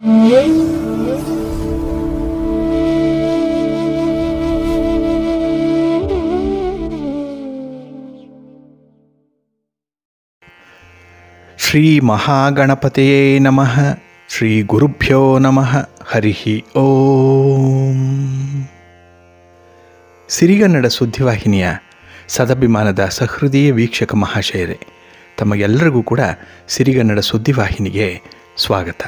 ಶ್ರೀ ಮಹಾಗಣಪತಿಯೇ ನಮಃ ಶ್ರೀ ಗುರುಭ್ಯೋ ನಮಃ ಹರಿ ಓಂ ಸಿರಿಗನ್ನಡ ಸುದ್ದಿವಾಹಿನಿಯ ಸದಭಿಮಾನದ ಸಹೃದಯ ವೀಕ್ಷಕ ಮಹಾಶಯರೇ ತಮಗೆಲ್ಲರಿಗೂ ಕೂಡ ಸಿರಿಗನ್ನಡ ಸುದ್ದಿವಾಹಿನಿಗೆ ಸ್ವಾಗತ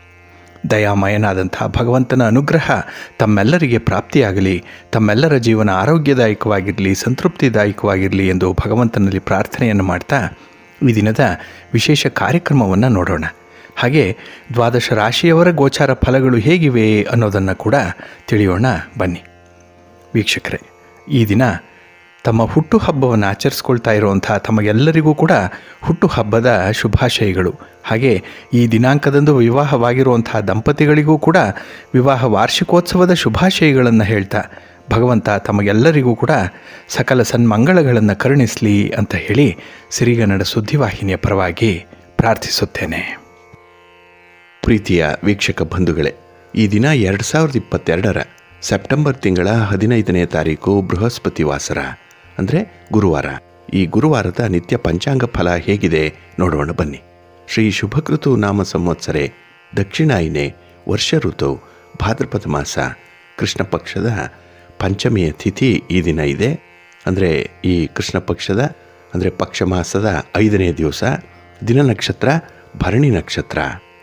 ದಯಾಮಯನಾದಂಥ ಭಗವಂತನ ಅನುಗ್ರಹ ತಮ್ಮೆಲ್ಲರಿಗೆ ಪ್ರಾಪ್ತಿಯಾಗಲಿ ತಮ್ಮೆಲ್ಲರ ಜೀವನ ಆರೋಗ್ಯದಾಯಕವಾಗಿರಲಿ ಸಂತೃಪ್ತಿದಾಯಕವಾಗಿರಲಿ ಎಂದು ಭಗವಂತನಲ್ಲಿ ಪ್ರಾರ್ಥನೆಯನ್ನು ಮಾಡ್ತಾ ಈ ದಿನದ ವಿಶೇಷ ಕಾರ್ಯಕ್ರಮವನ್ನು ನೋಡೋಣ ಹಾಗೆ ದ್ವಾದಶ ರಾಶಿಯವರ ಗೋಚಾರ ಫಲಗಳು ಹೇಗಿವೆ ಅನ್ನೋದನ್ನು ಕೂಡ ತಿಳಿಯೋಣ ಬನ್ನಿ ವೀಕ್ಷಕರೇ ಈ ದಿನ ತಮ್ಮ ಹುಟ್ಟುಹಬ್ಬವನ್ನು ಆಚರಿಸ್ಕೊಳ್ತಾ ಇರುವಂಥ ತಮಗೆಲ್ಲರಿಗೂ ಕೂಡ ಹುಟ್ಟುಹಬ್ಬದ ಶುಭಾಶಯಗಳು ಹಾಗೆ ಈ ದಿನಾಂಕದಂದು ವಿವಾಹವಾಗಿರುವಂಥ ದಂಪತಿಗಳಿಗೂ ಕೂಡ ವಿವಾಹ ವಾರ್ಷಿಕೋತ್ಸವದ ಶುಭಾಶಯಗಳನ್ನು ಹೇಳ್ತಾ ಭಗವಂತ ತಮಗೆಲ್ಲರಿಗೂ ಕೂಡ ಸಕಲ ಸನ್ಮಂಗಳಗಳನ್ನು ಕರುಣಿಸಲಿ ಅಂತ ಹೇಳಿ ಸಿರಿಗನ್ನಡ ಸುದ್ದಿವಾಹಿನಿಯ ಪರವಾಗಿ ಪ್ರಾರ್ಥಿಸುತ್ತೇನೆ ಪ್ರೀತಿಯ ವೀಕ್ಷಕ ಬಂಧುಗಳೇ ಈ ದಿನ ಎರಡು ಸಾವಿರದ ಇಪ್ಪತ್ತೆರಡರ ಸೆಪ್ಟೆಂಬರ್ ತಿಂಗಳ ಹದಿನೈದನೇ ತಾರೀಕು ಬೃಹಸ್ಪತಿ ವಾಸರ ಅಂದರೆ ಗುರುವಾರ ಈ ಗುರುವಾರದ ನಿತ್ಯ ಪಂಚಾಂಗ ಫಲ ಹೇಗಿದೆ ನೋಡೋಣ ಬನ್ನಿ ಶ್ರೀ ಶುಭಕೃತು ನಾಮ ಸಂವತ್ಸರೆ ದಕ್ಷಿಣಾಯಿನೆ ವರ್ಷ ಋತು ಭಾದ್ರಪದ ಮಾಸ ಕೃಷ್ಣ ಪಕ್ಷದ ಪಂಚಮಿಯ ತಿಥಿ ಈ ದಿನ ಇದೆ ಅಂದರೆ ಈ ಕೃಷ್ಣ ಪಕ್ಷದ ಅಂದರೆ ಪಕ್ಷ ಮಾಸದ ಐದನೇ ದಿವಸ ದಿನ ನಕ್ಷತ್ರ ಭರಣಿ ನಕ್ಷತ್ರ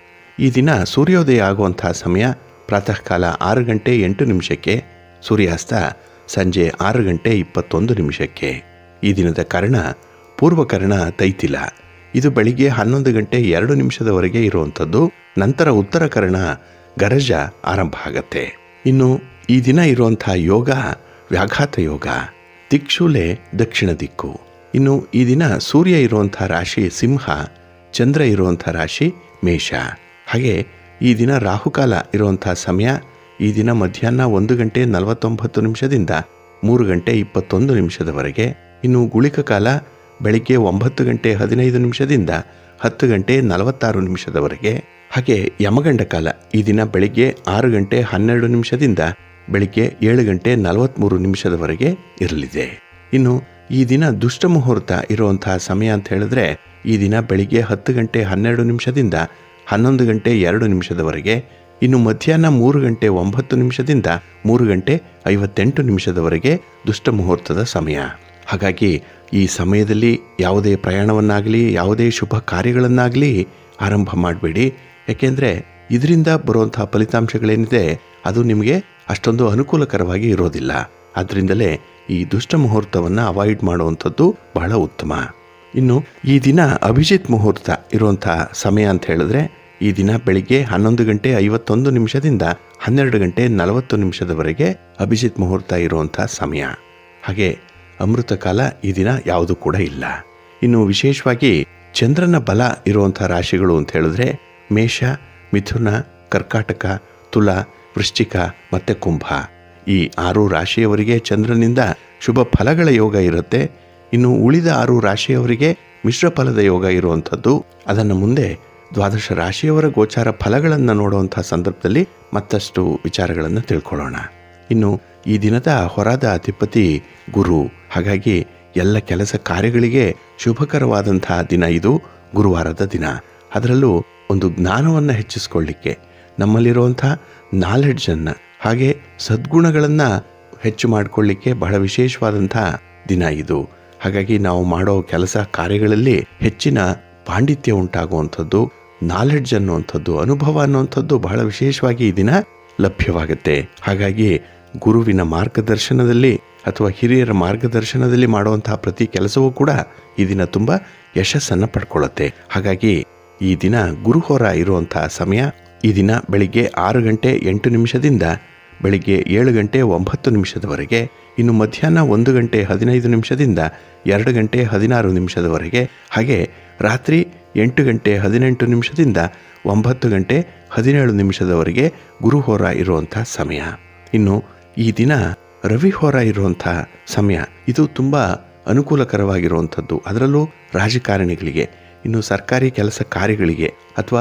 ಈ ದಿನ ಸೂರ್ಯೋದಯ ಆಗುವಂಥ ಸಮಯ ಪ್ರಾತಃ ಕಾಲ ಆರು ಗಂಟೆ ಎಂಟು ನಿಮಿಷಕ್ಕೆ ಸೂರ್ಯಾಸ್ತ ಸಂಜೆ ಆರು ಗಂಟೆ ಇಪ್ಪತ್ತೊಂದು ನಿಮಿಷಕ್ಕೆ ಈ ದಿನದ ಕರ್ಣ ಪೂರ್ವಕರ್ಣ ತೈತಿಲ ಇದು ಬೆಳಿಗ್ಗೆ ಹನ್ನೊಂದು ಗಂಟೆ ಎರಡು ನಿಮಿಷದವರೆಗೆ ಇರುವಂಥದ್ದು ನಂತರ ಉತ್ತರ ಕರ್ಣ ಗರಜ ಆರಂಭ ಆಗತ್ತೆ ಇನ್ನು ಈ ದಿನ ಇರುವಂಥ ಯೋಗ ವ್ಯಾಘಾತ ಯೋಗ ದಿಕ್ಷೂಲೆ ದಕ್ಷಿಣ ದಿಕ್ಕು ಇನ್ನು ಈ ದಿನ ಸೂರ್ಯ ಇರುವಂಥ ರಾಶಿ ಸಿಂಹ ಚಂದ್ರ ಇರುವಂಥ ರಾಶಿ ಮೇಷ ಹಾಗೆ ಈ ದಿನ ರಾಹುಕಾಲ ಇರುವಂಥ ಸಮಯ ಈ ದಿನ ಮಧ್ಯಾಹ್ನ ಒಂದು ಗಂಟೆ ನಲವತ್ತೊಂಬತ್ತು ನಿಮಿಷದಿಂದ ಮೂರು ಗಂಟೆ ಇಪ್ಪತ್ತೊಂದು ನಿಮಿಷದವರೆಗೆ ಇನ್ನು ಗುಳಿಕ ಕಾಲ ಬೆಳಿಗ್ಗೆ ಒಂಬತ್ತು ಗಂಟೆ ಹದಿನೈದು ನಿಮಿಷದಿಂದ ಹತ್ತು ಗಂಟೆ ನಲವತ್ತಾರು ನಿಮಿಷದವರೆಗೆ ಹಾಗೆ ಯಮಗಂಡ ಕಾಲ ಈ ದಿನ ಬೆಳಿಗ್ಗೆ ಆರು ಗಂಟೆ ಹನ್ನೆರಡು ನಿಮಿಷದಿಂದ ಬೆಳಿಗ್ಗೆ ಏಳು ಗಂಟೆ ನಲವತ್ತ್ಮೂರು ನಿಮಿಷದವರೆಗೆ ಇರಲಿದೆ ಇನ್ನು ಈ ದಿನ ದುಷ್ಟ ಮುಹೂರ್ತ ಇರುವಂತಹ ಸಮಯ ಅಂತ ಹೇಳಿದ್ರೆ ಈ ದಿನ ಬೆಳಿಗ್ಗೆ ಹತ್ತು ಗಂಟೆ ಹನ್ನೆರಡು ನಿಮಿಷದಿಂದ ಹನ್ನೊಂದು ಗಂಟೆ ಎರಡು ನಿಮಿಷದವರೆಗೆ ಇನ್ನು ಮಧ್ಯಾಹ್ನ ಮೂರು ಗಂಟೆ ಒಂಬತ್ತು ನಿಮಿಷದಿಂದ ಮೂರು ಗಂಟೆ ಐವತ್ತೆಂಟು ನಿಮಿಷದವರೆಗೆ ದುಷ್ಟ ಮುಹೂರ್ತದ ಸಮಯ ಹಾಗಾಗಿ ಈ ಸಮಯದಲ್ಲಿ ಯಾವುದೇ ಪ್ರಯಾಣವನ್ನಾಗಲಿ ಯಾವುದೇ ಶುಭ ಕಾರ್ಯಗಳನ್ನಾಗಲಿ ಆರಂಭ ಮಾಡಬೇಡಿ ಯಾಕೆಂದರೆ ಇದರಿಂದ ಬರುವಂಥ ಫಲಿತಾಂಶಗಳೇನಿದೆ ಅದು ನಿಮಗೆ ಅಷ್ಟೊಂದು ಅನುಕೂಲಕರವಾಗಿ ಇರೋದಿಲ್ಲ ಆದ್ದರಿಂದಲೇ ಈ ದುಷ್ಟ ಮುಹೂರ್ತವನ್ನು ಅವಾಯ್ಡ್ ಮಾಡುವಂಥದ್ದು ಬಹಳ ಉತ್ತಮ ಇನ್ನು ಈ ದಿನ ಅಭಿಜಿತ್ ಮುಹೂರ್ತ ಇರುವಂಥ ಸಮಯ ಅಂತ ಹೇಳಿದ್ರೆ ಈ ದಿನ ಬೆಳಿಗ್ಗೆ ಹನ್ನೊಂದು ಗಂಟೆ ಐವತ್ತೊಂದು ನಿಮಿಷದಿಂದ ಹನ್ನೆರಡು ಗಂಟೆ ನಲವತ್ತು ನಿಮಿಷದವರೆಗೆ ಅಭಿಜಿತ್ ಮುಹೂರ್ತ ಇರುವಂಥ ಸಮಯ ಹಾಗೆ ಅಮೃತ ಕಾಲ ಈ ದಿನ ಯಾವುದು ಕೂಡ ಇಲ್ಲ ಇನ್ನು ವಿಶೇಷವಾಗಿ ಚಂದ್ರನ ಬಲ ಇರುವಂಥ ರಾಶಿಗಳು ಅಂತ ಹೇಳಿದ್ರೆ ಮೇಷ ಮಿಥುನ ಕರ್ಕಾಟಕ ತುಲ ವೃಶ್ಚಿಕ ಮತ್ತು ಕುಂಭ ಈ ಆರು ರಾಶಿಯವರಿಗೆ ಚಂದ್ರನಿಂದ ಶುಭ ಫಲಗಳ ಯೋಗ ಇರುತ್ತೆ ಇನ್ನು ಉಳಿದ ಆರು ರಾಶಿಯವರಿಗೆ ಮಿಶ್ರ ಫಲದ ಯೋಗ ಇರುವಂಥದ್ದು ಅದನ್ನು ಮುಂದೆ ದ್ವಾದಶ ರಾಶಿಯವರ ಗೋಚಾರ ಫಲಗಳನ್ನು ನೋಡುವಂಥ ಸಂದರ್ಭದಲ್ಲಿ ಮತ್ತಷ್ಟು ವಿಚಾರಗಳನ್ನು ತಿಳ್ಕೊಳ್ಳೋಣ ಇನ್ನು ಈ ದಿನದ ಹೊರದ ಅಧಿಪತಿ ಗುರು ಹಾಗಾಗಿ ಎಲ್ಲ ಕೆಲಸ ಕಾರ್ಯಗಳಿಗೆ ಶುಭಕರವಾದಂತಹ ದಿನ ಇದು ಗುರುವಾರದ ದಿನ ಅದರಲ್ಲೂ ಒಂದು ಜ್ಞಾನವನ್ನು ಹೆಚ್ಚಿಸ್ಕೊಳ್ಳಿಕ್ಕೆ ನಮ್ಮಲ್ಲಿರುವಂಥ ನಾಲೆಡ್ಜನ್ನು ಹಾಗೆ ಸದ್ಗುಣಗಳನ್ನು ಹೆಚ್ಚು ಮಾಡಿಕೊಳ್ಳಿಕ್ಕೆ ಬಹಳ ವಿಶೇಷವಾದಂಥ ದಿನ ಇದು ಹಾಗಾಗಿ ನಾವು ಮಾಡೋ ಕೆಲಸ ಕಾರ್ಯಗಳಲ್ಲಿ ಹೆಚ್ಚಿನ ಪಾಂಡಿತ್ಯ ಉಂಟಾಗುವಂಥದ್ದು ನಾಲೆಡ್ಜ್ ಅನ್ನುವಂಥದ್ದು ಅನುಭವ ಅನ್ನುವಂಥದ್ದು ಬಹಳ ವಿಶೇಷವಾಗಿ ಈ ದಿನ ಲಭ್ಯವಾಗುತ್ತೆ ಹಾಗಾಗಿ ಗುರುವಿನ ಮಾರ್ಗದರ್ಶನದಲ್ಲಿ ಅಥವಾ ಹಿರಿಯರ ಮಾರ್ಗದರ್ಶನದಲ್ಲಿ ಮಾಡುವಂತಹ ಪ್ರತಿ ಕೆಲಸವೂ ಕೂಡ ಈ ದಿನ ತುಂಬ ಯಶಸ್ಸನ್ನು ಪಡ್ಕೊಳ್ಳುತ್ತೆ ಹಾಗಾಗಿ ಈ ದಿನ ಗುರುಹೋರ ಇರುವಂತಹ ಸಮಯ ಈ ದಿನ ಬೆಳಿಗ್ಗೆ ಆರು ಗಂಟೆ ಎಂಟು ನಿಮಿಷದಿಂದ ಬೆಳಿಗ್ಗೆ ಏಳು ಗಂಟೆ ಒಂಬತ್ತು ನಿಮಿಷದವರೆಗೆ ಇನ್ನು ಮಧ್ಯಾಹ್ನ ಒಂದು ಗಂಟೆ ಹದಿನೈದು ನಿಮಿಷದಿಂದ ಎರಡು ಗಂಟೆ ಹದಿನಾರು ನಿಮಿಷದವರೆಗೆ ಹಾಗೆ ರಾತ್ರಿ ಎಂಟು ಗಂಟೆ ಹದಿನೆಂಟು ನಿಮಿಷದಿಂದ ಒಂಬತ್ತು ಗಂಟೆ ಹದಿನೇಳು ನಿಮಿಷದವರೆಗೆ ಗುರುಹೋರ ಇರುವಂಥ ಸಮಯ ಇನ್ನು ಈ ದಿನ ರವಿಹೋರ ಇರುವಂಥ ಸಮಯ ಇದು ತುಂಬ ಅನುಕೂಲಕರವಾಗಿರುವಂಥದ್ದು ಅದರಲ್ಲೂ ರಾಜಕಾರಣಿಗಳಿಗೆ ಇನ್ನು ಸರ್ಕಾರಿ ಕೆಲಸ ಕಾರ್ಯಗಳಿಗೆ ಅಥವಾ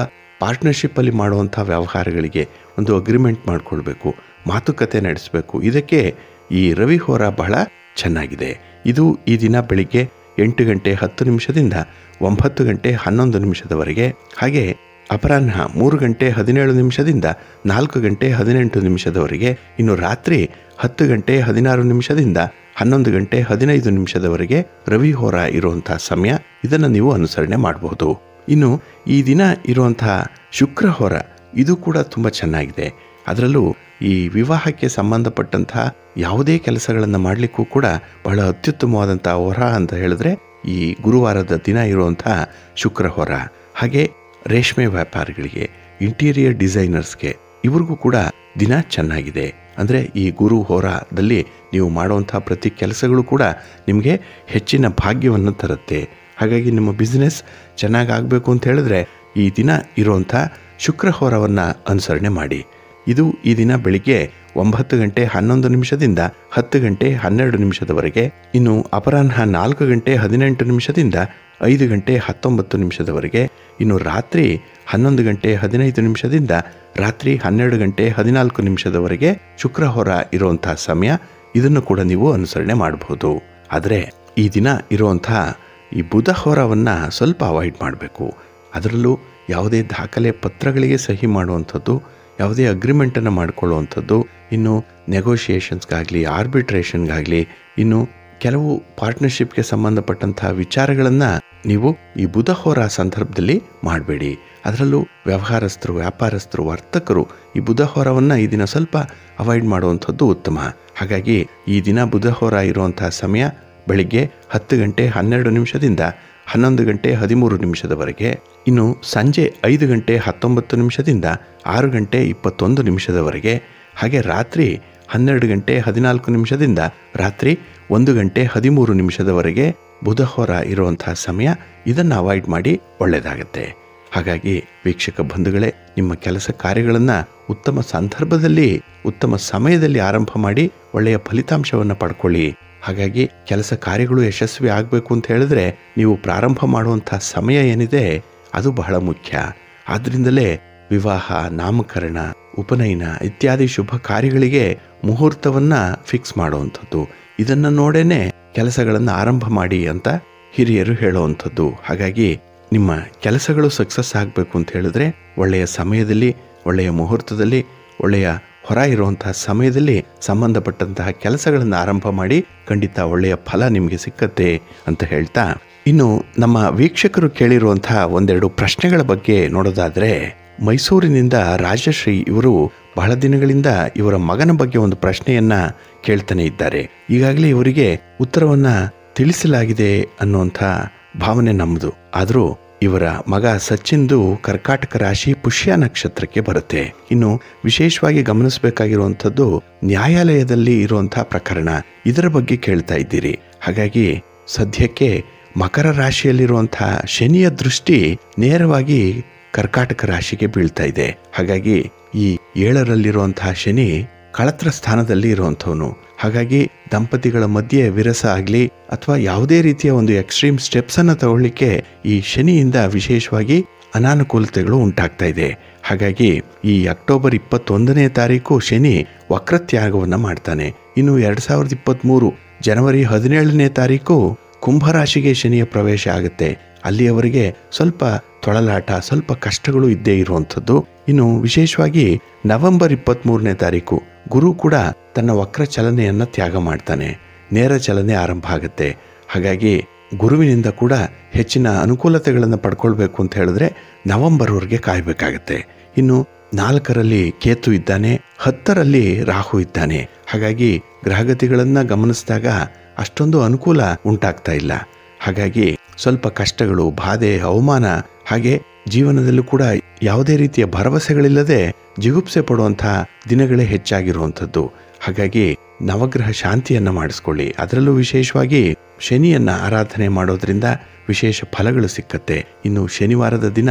ಪಾರ್ಟ್ನರ್ಶಿಪ್ಪಲ್ಲಿ ಮಾಡುವಂಥ ವ್ಯವಹಾರಗಳಿಗೆ ಒಂದು ಅಗ್ರಿಮೆಂಟ್ ಮಾಡಿಕೊಳ್ಬೇಕು ಮಾತುಕತೆ ನಡೆಸಬೇಕು ಇದಕ್ಕೆ ಈ ರವಿ ಹೋರ ಬಹಳ ಚೆನ್ನಾಗಿದೆ ಇದು ಈ ದಿನ ಬೆಳಿಗ್ಗೆ ಎಂಟು ಗಂಟೆ ಹತ್ತು ನಿಮಿಷದಿಂದ ಒಂಬತ್ತು ಗಂಟೆ ಹನ್ನೊಂದು ನಿಮಿಷದವರೆಗೆ ಹಾಗೆ ಅಪರಾಹ್ನ ಮೂರು ಗಂಟೆ ಹದಿನೇಳು ನಿಮಿಷದಿಂದ ನಾಲ್ಕು ಗಂಟೆ ಹದಿನೆಂಟು ನಿಮಿಷದವರೆಗೆ ಇನ್ನು ರಾತ್ರಿ ಹತ್ತು ಗಂಟೆ ಹದಿನಾರು ನಿಮಿಷದಿಂದ ಹನ್ನೊಂದು ಗಂಟೆ ಹದಿನೈದು ನಿಮಿಷದವರೆಗೆ ರವಿ ಹೋರ ಇರುವಂಥ ಸಮಯ ಇದನ್ನು ನೀವು ಅನುಸರಣೆ ಮಾಡಬಹುದು ಇನ್ನು ಈ ದಿನ ಇರುವಂತಹ ಶುಕ್ರ ಹೋರ ಇದು ಕೂಡ ತುಂಬ ಚೆನ್ನಾಗಿದೆ ಅದರಲ್ಲೂ ಈ ವಿವಾಹಕ್ಕೆ ಸಂಬಂಧಪಟ್ಟಂತಹ ಯಾವುದೇ ಕೆಲಸಗಳನ್ನು ಮಾಡಲಿಕ್ಕೂ ಕೂಡ ಬಹಳ ಅತ್ಯುತ್ತಮವಾದಂಥ ಹೊರ ಅಂತ ಹೇಳಿದ್ರೆ ಈ ಗುರುವಾರದ ದಿನ ಇರುವಂಥ ಶುಕ್ರ ಹೊರ ಹಾಗೆ ರೇಷ್ಮೆ ವ್ಯಾಪಾರಿಗಳಿಗೆ ಇಂಟೀರಿಯರ್ ಡಿಸೈನರ್ಸ್ಗೆ ಇವ್ರಿಗೂ ಕೂಡ ದಿನ ಚೆನ್ನಾಗಿದೆ ಅಂದರೆ ಈ ಗುರು ಹೋರಾದಲ್ಲಿ ನೀವು ಮಾಡುವಂಥ ಪ್ರತಿ ಕೆಲಸಗಳು ಕೂಡ ನಿಮಗೆ ಹೆಚ್ಚಿನ ಭಾಗ್ಯವನ್ನು ತರುತ್ತೆ ಹಾಗಾಗಿ ನಿಮ್ಮ ಬಿಸ್ನೆಸ್ ಚೆನ್ನಾಗಿ ಆಗಬೇಕು ಅಂತ ಹೇಳಿದ್ರೆ ಈ ದಿನ ಇರುವಂಥ ಶುಕ್ರ ಹೋರವನ್ನು ಅನುಸರಣೆ ಮಾಡಿ ಇದು ಈ ದಿನ ಬೆಳಿಗ್ಗೆ ಒಂಬತ್ತು ಗಂಟೆ ಹನ್ನೊಂದು ನಿಮಿಷದಿಂದ ಹತ್ತು ಗಂಟೆ ಹನ್ನೆರಡು ನಿಮಿಷದವರೆಗೆ ಇನ್ನು ಅಪರಾಹ್ನ ನಾಲ್ಕು ಗಂಟೆ ಹದಿನೆಂಟು ನಿಮಿಷದಿಂದ ಐದು ಗಂಟೆ ಹತ್ತೊಂಬತ್ತು ನಿಮಿಷದವರೆಗೆ ಇನ್ನು ರಾತ್ರಿ ಹನ್ನೊಂದು ಗಂಟೆ ಹದಿನೈದು ನಿಮಿಷದಿಂದ ರಾತ್ರಿ ಹನ್ನೆರಡು ಗಂಟೆ ಹದಿನಾಲ್ಕು ನಿಮಿಷದವರೆಗೆ ಶುಕ್ರ ಹೊರ ಇರುವಂತಹ ಸಮಯ ಇದನ್ನು ಕೂಡ ನೀವು ಅನುಸರಣೆ ಮಾಡಬಹುದು ಆದರೆ ಈ ದಿನ ಇರುವಂತಹ ಈ ಬುಧ ಹೊರವನ್ನು ಸ್ವಲ್ಪ ಅವಾಯ್ಡ್ ಮಾಡಬೇಕು ಅದರಲ್ಲೂ ಯಾವುದೇ ದಾಖಲೆ ಪತ್ರಗಳಿಗೆ ಸಹಿ ಮಾಡುವಂಥದ್ದು ಯಾವುದೇ ಅಗ್ರಿಮೆಂಟನ್ನು ಮಾಡಿಕೊಳ್ಳುವಂಥದ್ದು ಇನ್ನು ನೆಗೋಷಿಯೇಷನ್ಸ್ಗಾಗಲಿ ಆರ್ಬಿಟ್ರೇಷನ್ಗಾಗಲಿ ಇನ್ನು ಕೆಲವು ಪಾರ್ಟ್ನರ್ಶಿಪ್ಗೆ ಸಂಬಂಧಪಟ್ಟಂತಹ ವಿಚಾರಗಳನ್ನು ನೀವು ಈ ಬುಧ ಹೋರ ಸಂದರ್ಭದಲ್ಲಿ ಮಾಡಬೇಡಿ ಅದರಲ್ಲೂ ವ್ಯವಹಾರಸ್ಥರು ವ್ಯಾಪಾರಸ್ಥರು ವರ್ತಕರು ಈ ಬುಧ ಹೋರವನ್ನು ಈ ದಿನ ಸ್ವಲ್ಪ ಅವಾಯ್ಡ್ ಮಾಡುವಂಥದ್ದು ಉತ್ತಮ ಹಾಗಾಗಿ ಈ ದಿನ ಬುಧ ಹೋರ ಇರುವಂತಹ ಸಮಯ ಬೆಳಿಗ್ಗೆ ಹತ್ತು ಗಂಟೆ ಹನ್ನೆರಡು ನಿಮಿಷದಿಂದ ಹನ್ನೊಂದು ಗಂಟೆ ಹದಿಮೂರು ನಿಮಿಷದವರೆಗೆ ಇನ್ನು ಸಂಜೆ ಐದು ಗಂಟೆ ಹತ್ತೊಂಬತ್ತು ನಿಮಿಷದಿಂದ ಆರು ಗಂಟೆ ಇಪ್ಪತ್ತೊಂದು ನಿಮಿಷದವರೆಗೆ ಹಾಗೆ ರಾತ್ರಿ ಹನ್ನೆರಡು ಗಂಟೆ ಹದಿನಾಲ್ಕು ನಿಮಿಷದಿಂದ ರಾತ್ರಿ ಒಂದು ಗಂಟೆ ಹದಿಮೂರು ನಿಮಿಷದವರೆಗೆ ಬುಧಹೋರ ಇರುವಂತಹ ಸಮಯ ಇದನ್ನು ಅವಾಯ್ಡ್ ಮಾಡಿ ಒಳ್ಳೆಯದಾಗತ್ತೆ ಹಾಗಾಗಿ ವೀಕ್ಷಕ ಬಂಧುಗಳೇ ನಿಮ್ಮ ಕೆಲಸ ಕಾರ್ಯಗಳನ್ನು ಉತ್ತಮ ಸಂದರ್ಭದಲ್ಲಿ ಉತ್ತಮ ಸಮಯದಲ್ಲಿ ಆರಂಭ ಮಾಡಿ ಒಳ್ಳೆಯ ಫಲಿತಾಂಶವನ್ನು ಪಡ್ಕೊಳ್ಳಿ ಹಾಗಾಗಿ ಕೆಲಸ ಕಾರ್ಯಗಳು ಯಶಸ್ವಿ ಆಗಬೇಕು ಅಂತ ಹೇಳಿದ್ರೆ ನೀವು ಪ್ರಾರಂಭ ಮಾಡುವಂಥ ಸಮಯ ಏನಿದೆ ಅದು ಬಹಳ ಮುಖ್ಯ ಆದ್ರಿಂದಲೇ ವಿವಾಹ ನಾಮಕರಣ ಉಪನಯನ ಇತ್ಯಾದಿ ಶುಭ ಕಾರ್ಯಗಳಿಗೆ ಮುಹೂರ್ತವನ್ನ ಫಿಕ್ಸ್ ಮಾಡುವಂಥದ್ದು ಇದನ್ನು ನೋಡೇನೆ ಕೆಲಸಗಳನ್ನು ಆರಂಭ ಮಾಡಿ ಅಂತ ಹಿರಿಯರು ಹೇಳುವಂಥದ್ದು ಹಾಗಾಗಿ ನಿಮ್ಮ ಕೆಲಸಗಳು ಸಕ್ಸಸ್ ಆಗಬೇಕು ಅಂತ ಹೇಳಿದ್ರೆ ಒಳ್ಳೆಯ ಸಮಯದಲ್ಲಿ ಒಳ್ಳೆಯ ಮುಹೂರ್ತದಲ್ಲಿ ಒಳ್ಳೆಯ ಹೊರ ಇರುವಂತಹ ಸಮಯದಲ್ಲಿ ಸಂಬಂಧಪಟ್ಟಂತಹ ಕೆಲಸಗಳನ್ನು ಆರಂಭ ಮಾಡಿ ಖಂಡಿತ ಒಳ್ಳೆಯ ಫಲ ನಿಮಗೆ ಸಿಕ್ಕತ್ತೆ ಅಂತ ಹೇಳ್ತಾ ಇನ್ನು ನಮ್ಮ ವೀಕ್ಷಕರು ಕೇಳಿರುವಂತಹ ಒಂದೆರಡು ಪ್ರಶ್ನೆಗಳ ಬಗ್ಗೆ ನೋಡೋದಾದ್ರೆ ಮೈಸೂರಿನಿಂದ ರಾಜಶ್ರೀ ಇವರು ಬಹಳ ದಿನಗಳಿಂದ ಇವರ ಮಗನ ಬಗ್ಗೆ ಒಂದು ಪ್ರಶ್ನೆಯನ್ನ ಕೇಳ್ತಾನೆ ಇದ್ದಾರೆ ಈಗಾಗಲೇ ಇವರಿಗೆ ಉತ್ತರವನ್ನ ತಿಳಿಸಲಾಗಿದೆ ಅನ್ನುವಂಥ ಭಾವನೆ ನಮ್ಮದು ಆದರೂ ಇವರ ಮಗ ಸಚಿನ್ದು ಕರ್ಕಾಟಕ ರಾಶಿ ಪುಷ್ಯ ನಕ್ಷತ್ರಕ್ಕೆ ಬರುತ್ತೆ ಇನ್ನು ವಿಶೇಷವಾಗಿ ಗಮನಿಸಬೇಕಾಗಿರುವಂಥದ್ದು ನ್ಯಾಯಾಲಯದಲ್ಲಿ ಇರುವಂತಹ ಪ್ರಕರಣ ಇದರ ಬಗ್ಗೆ ಕೇಳ್ತಾ ಇದ್ದೀರಿ ಹಾಗಾಗಿ ಸದ್ಯಕ್ಕೆ ಮಕರ ರಾಶಿಯಲ್ಲಿರುವಂತಹ ಶನಿಯ ದೃಷ್ಟಿ ನೇರವಾಗಿ ಕರ್ಕಾಟಕ ರಾಶಿಗೆ ಬೀಳ್ತಾ ಇದೆ ಹಾಗಾಗಿ ಈ ಏಳರಲ್ಲಿರುವಂತಹ ಶನಿ ಕಳತ್ರ ಸ್ಥಾನದಲ್ಲಿ ಇರುವಂಥವನು ಹಾಗಾಗಿ ದಂಪತಿಗಳ ಮಧ್ಯೆ ವಿರಸ ಆಗಲಿ ಅಥವಾ ಯಾವುದೇ ರೀತಿಯ ಒಂದು ಎಕ್ಸ್ಟ್ರೀಮ್ ಸ್ಟೆಪ್ಸ್ ಅನ್ನು ತಗೊಳ್ಳಿಕ್ಕೆ ಈ ಶನಿಯಿಂದ ವಿಶೇಷವಾಗಿ ಅನಾನುಕೂಲತೆಗಳು ಉಂಟಾಗ್ತಾ ಇದೆ ಹಾಗಾಗಿ ಈ ಅಕ್ಟೋಬರ್ ಇಪ್ಪತ್ತೊಂದನೇ ತಾರೀಕು ಶನಿ ವಕ್ರತ್ಯಾಗವನ್ನು ಮಾಡ್ತಾನೆ ಇನ್ನು ಎರಡ್ ಸಾವಿರದ ಇಪ್ಪತ್ತ್ಮೂರು ಜನವರಿ ಹದಿನೇಳನೇ ತಾರೀಕು ಕುಂಭರಾಶಿಗೆ ಶನಿಯ ಪ್ರವೇಶ ಆಗುತ್ತೆ ಅಲ್ಲಿಯವರೆಗೆ ಸ್ವಲ್ಪ ತೊಳಲಾಟ ಸ್ವಲ್ಪ ಕಷ್ಟಗಳು ಇದ್ದೇ ಇರುವಂಥದ್ದು ಇನ್ನು ವಿಶೇಷವಾಗಿ ನವೆಂಬರ್ ಇಪ್ಪತ್ತ್ಮೂರನೇ ತಾರೀಕು ಗುರು ಕೂಡ ತನ್ನ ವಕ್ರ ಚಲನೆಯನ್ನು ತ್ಯಾಗ ಮಾಡ್ತಾನೆ ನೇರ ಚಲನೆ ಆರಂಭ ಆಗುತ್ತೆ ಹಾಗಾಗಿ ಗುರುವಿನಿಂದ ಕೂಡ ಹೆಚ್ಚಿನ ಅನುಕೂಲತೆಗಳನ್ನು ಪಡ್ಕೊಳ್ಬೇಕು ಅಂತ ಹೇಳಿದ್ರೆ ನವೆಂಬರ್ವರೆಗೆ ಕಾಯಬೇಕಾಗತ್ತೆ ಇನ್ನು ನಾಲ್ಕರಲ್ಲಿ ಕೇತು ಇದ್ದಾನೆ ಹತ್ತರಲ್ಲಿ ರಾಹು ಇದ್ದಾನೆ ಹಾಗಾಗಿ ಗ್ರಹಗತಿಗಳನ್ನು ಗಮನಿಸಿದಾಗ ಅಷ್ಟೊಂದು ಅನುಕೂಲ ಉಂಟಾಗ್ತಾ ಇಲ್ಲ ಹಾಗಾಗಿ ಸ್ವಲ್ಪ ಕಷ್ಟಗಳು ಬಾಧೆ ಅವಮಾನ ಹಾಗೆ ಜೀವನದಲ್ಲೂ ಕೂಡ ಯಾವುದೇ ರೀತಿಯ ಭರವಸೆಗಳಿಲ್ಲದೆ ಜಿಗುಪ್ಸೆ ಪಡುವಂತಹ ದಿನಗಳೇ ಹೆಚ್ಚಾಗಿರುವಂಥದ್ದು ಹಾಗಾಗಿ ನವಗ್ರಹ ಶಾಂತಿಯನ್ನ ಮಾಡಿಸ್ಕೊಳ್ಳಿ ಅದರಲ್ಲೂ ವಿಶೇಷವಾಗಿ ಶನಿಯನ್ನ ಆರಾಧನೆ ಮಾಡೋದ್ರಿಂದ ವಿಶೇಷ ಫಲಗಳು ಸಿಕ್ಕತ್ತೆ ಇನ್ನು ಶನಿವಾರದ ದಿನ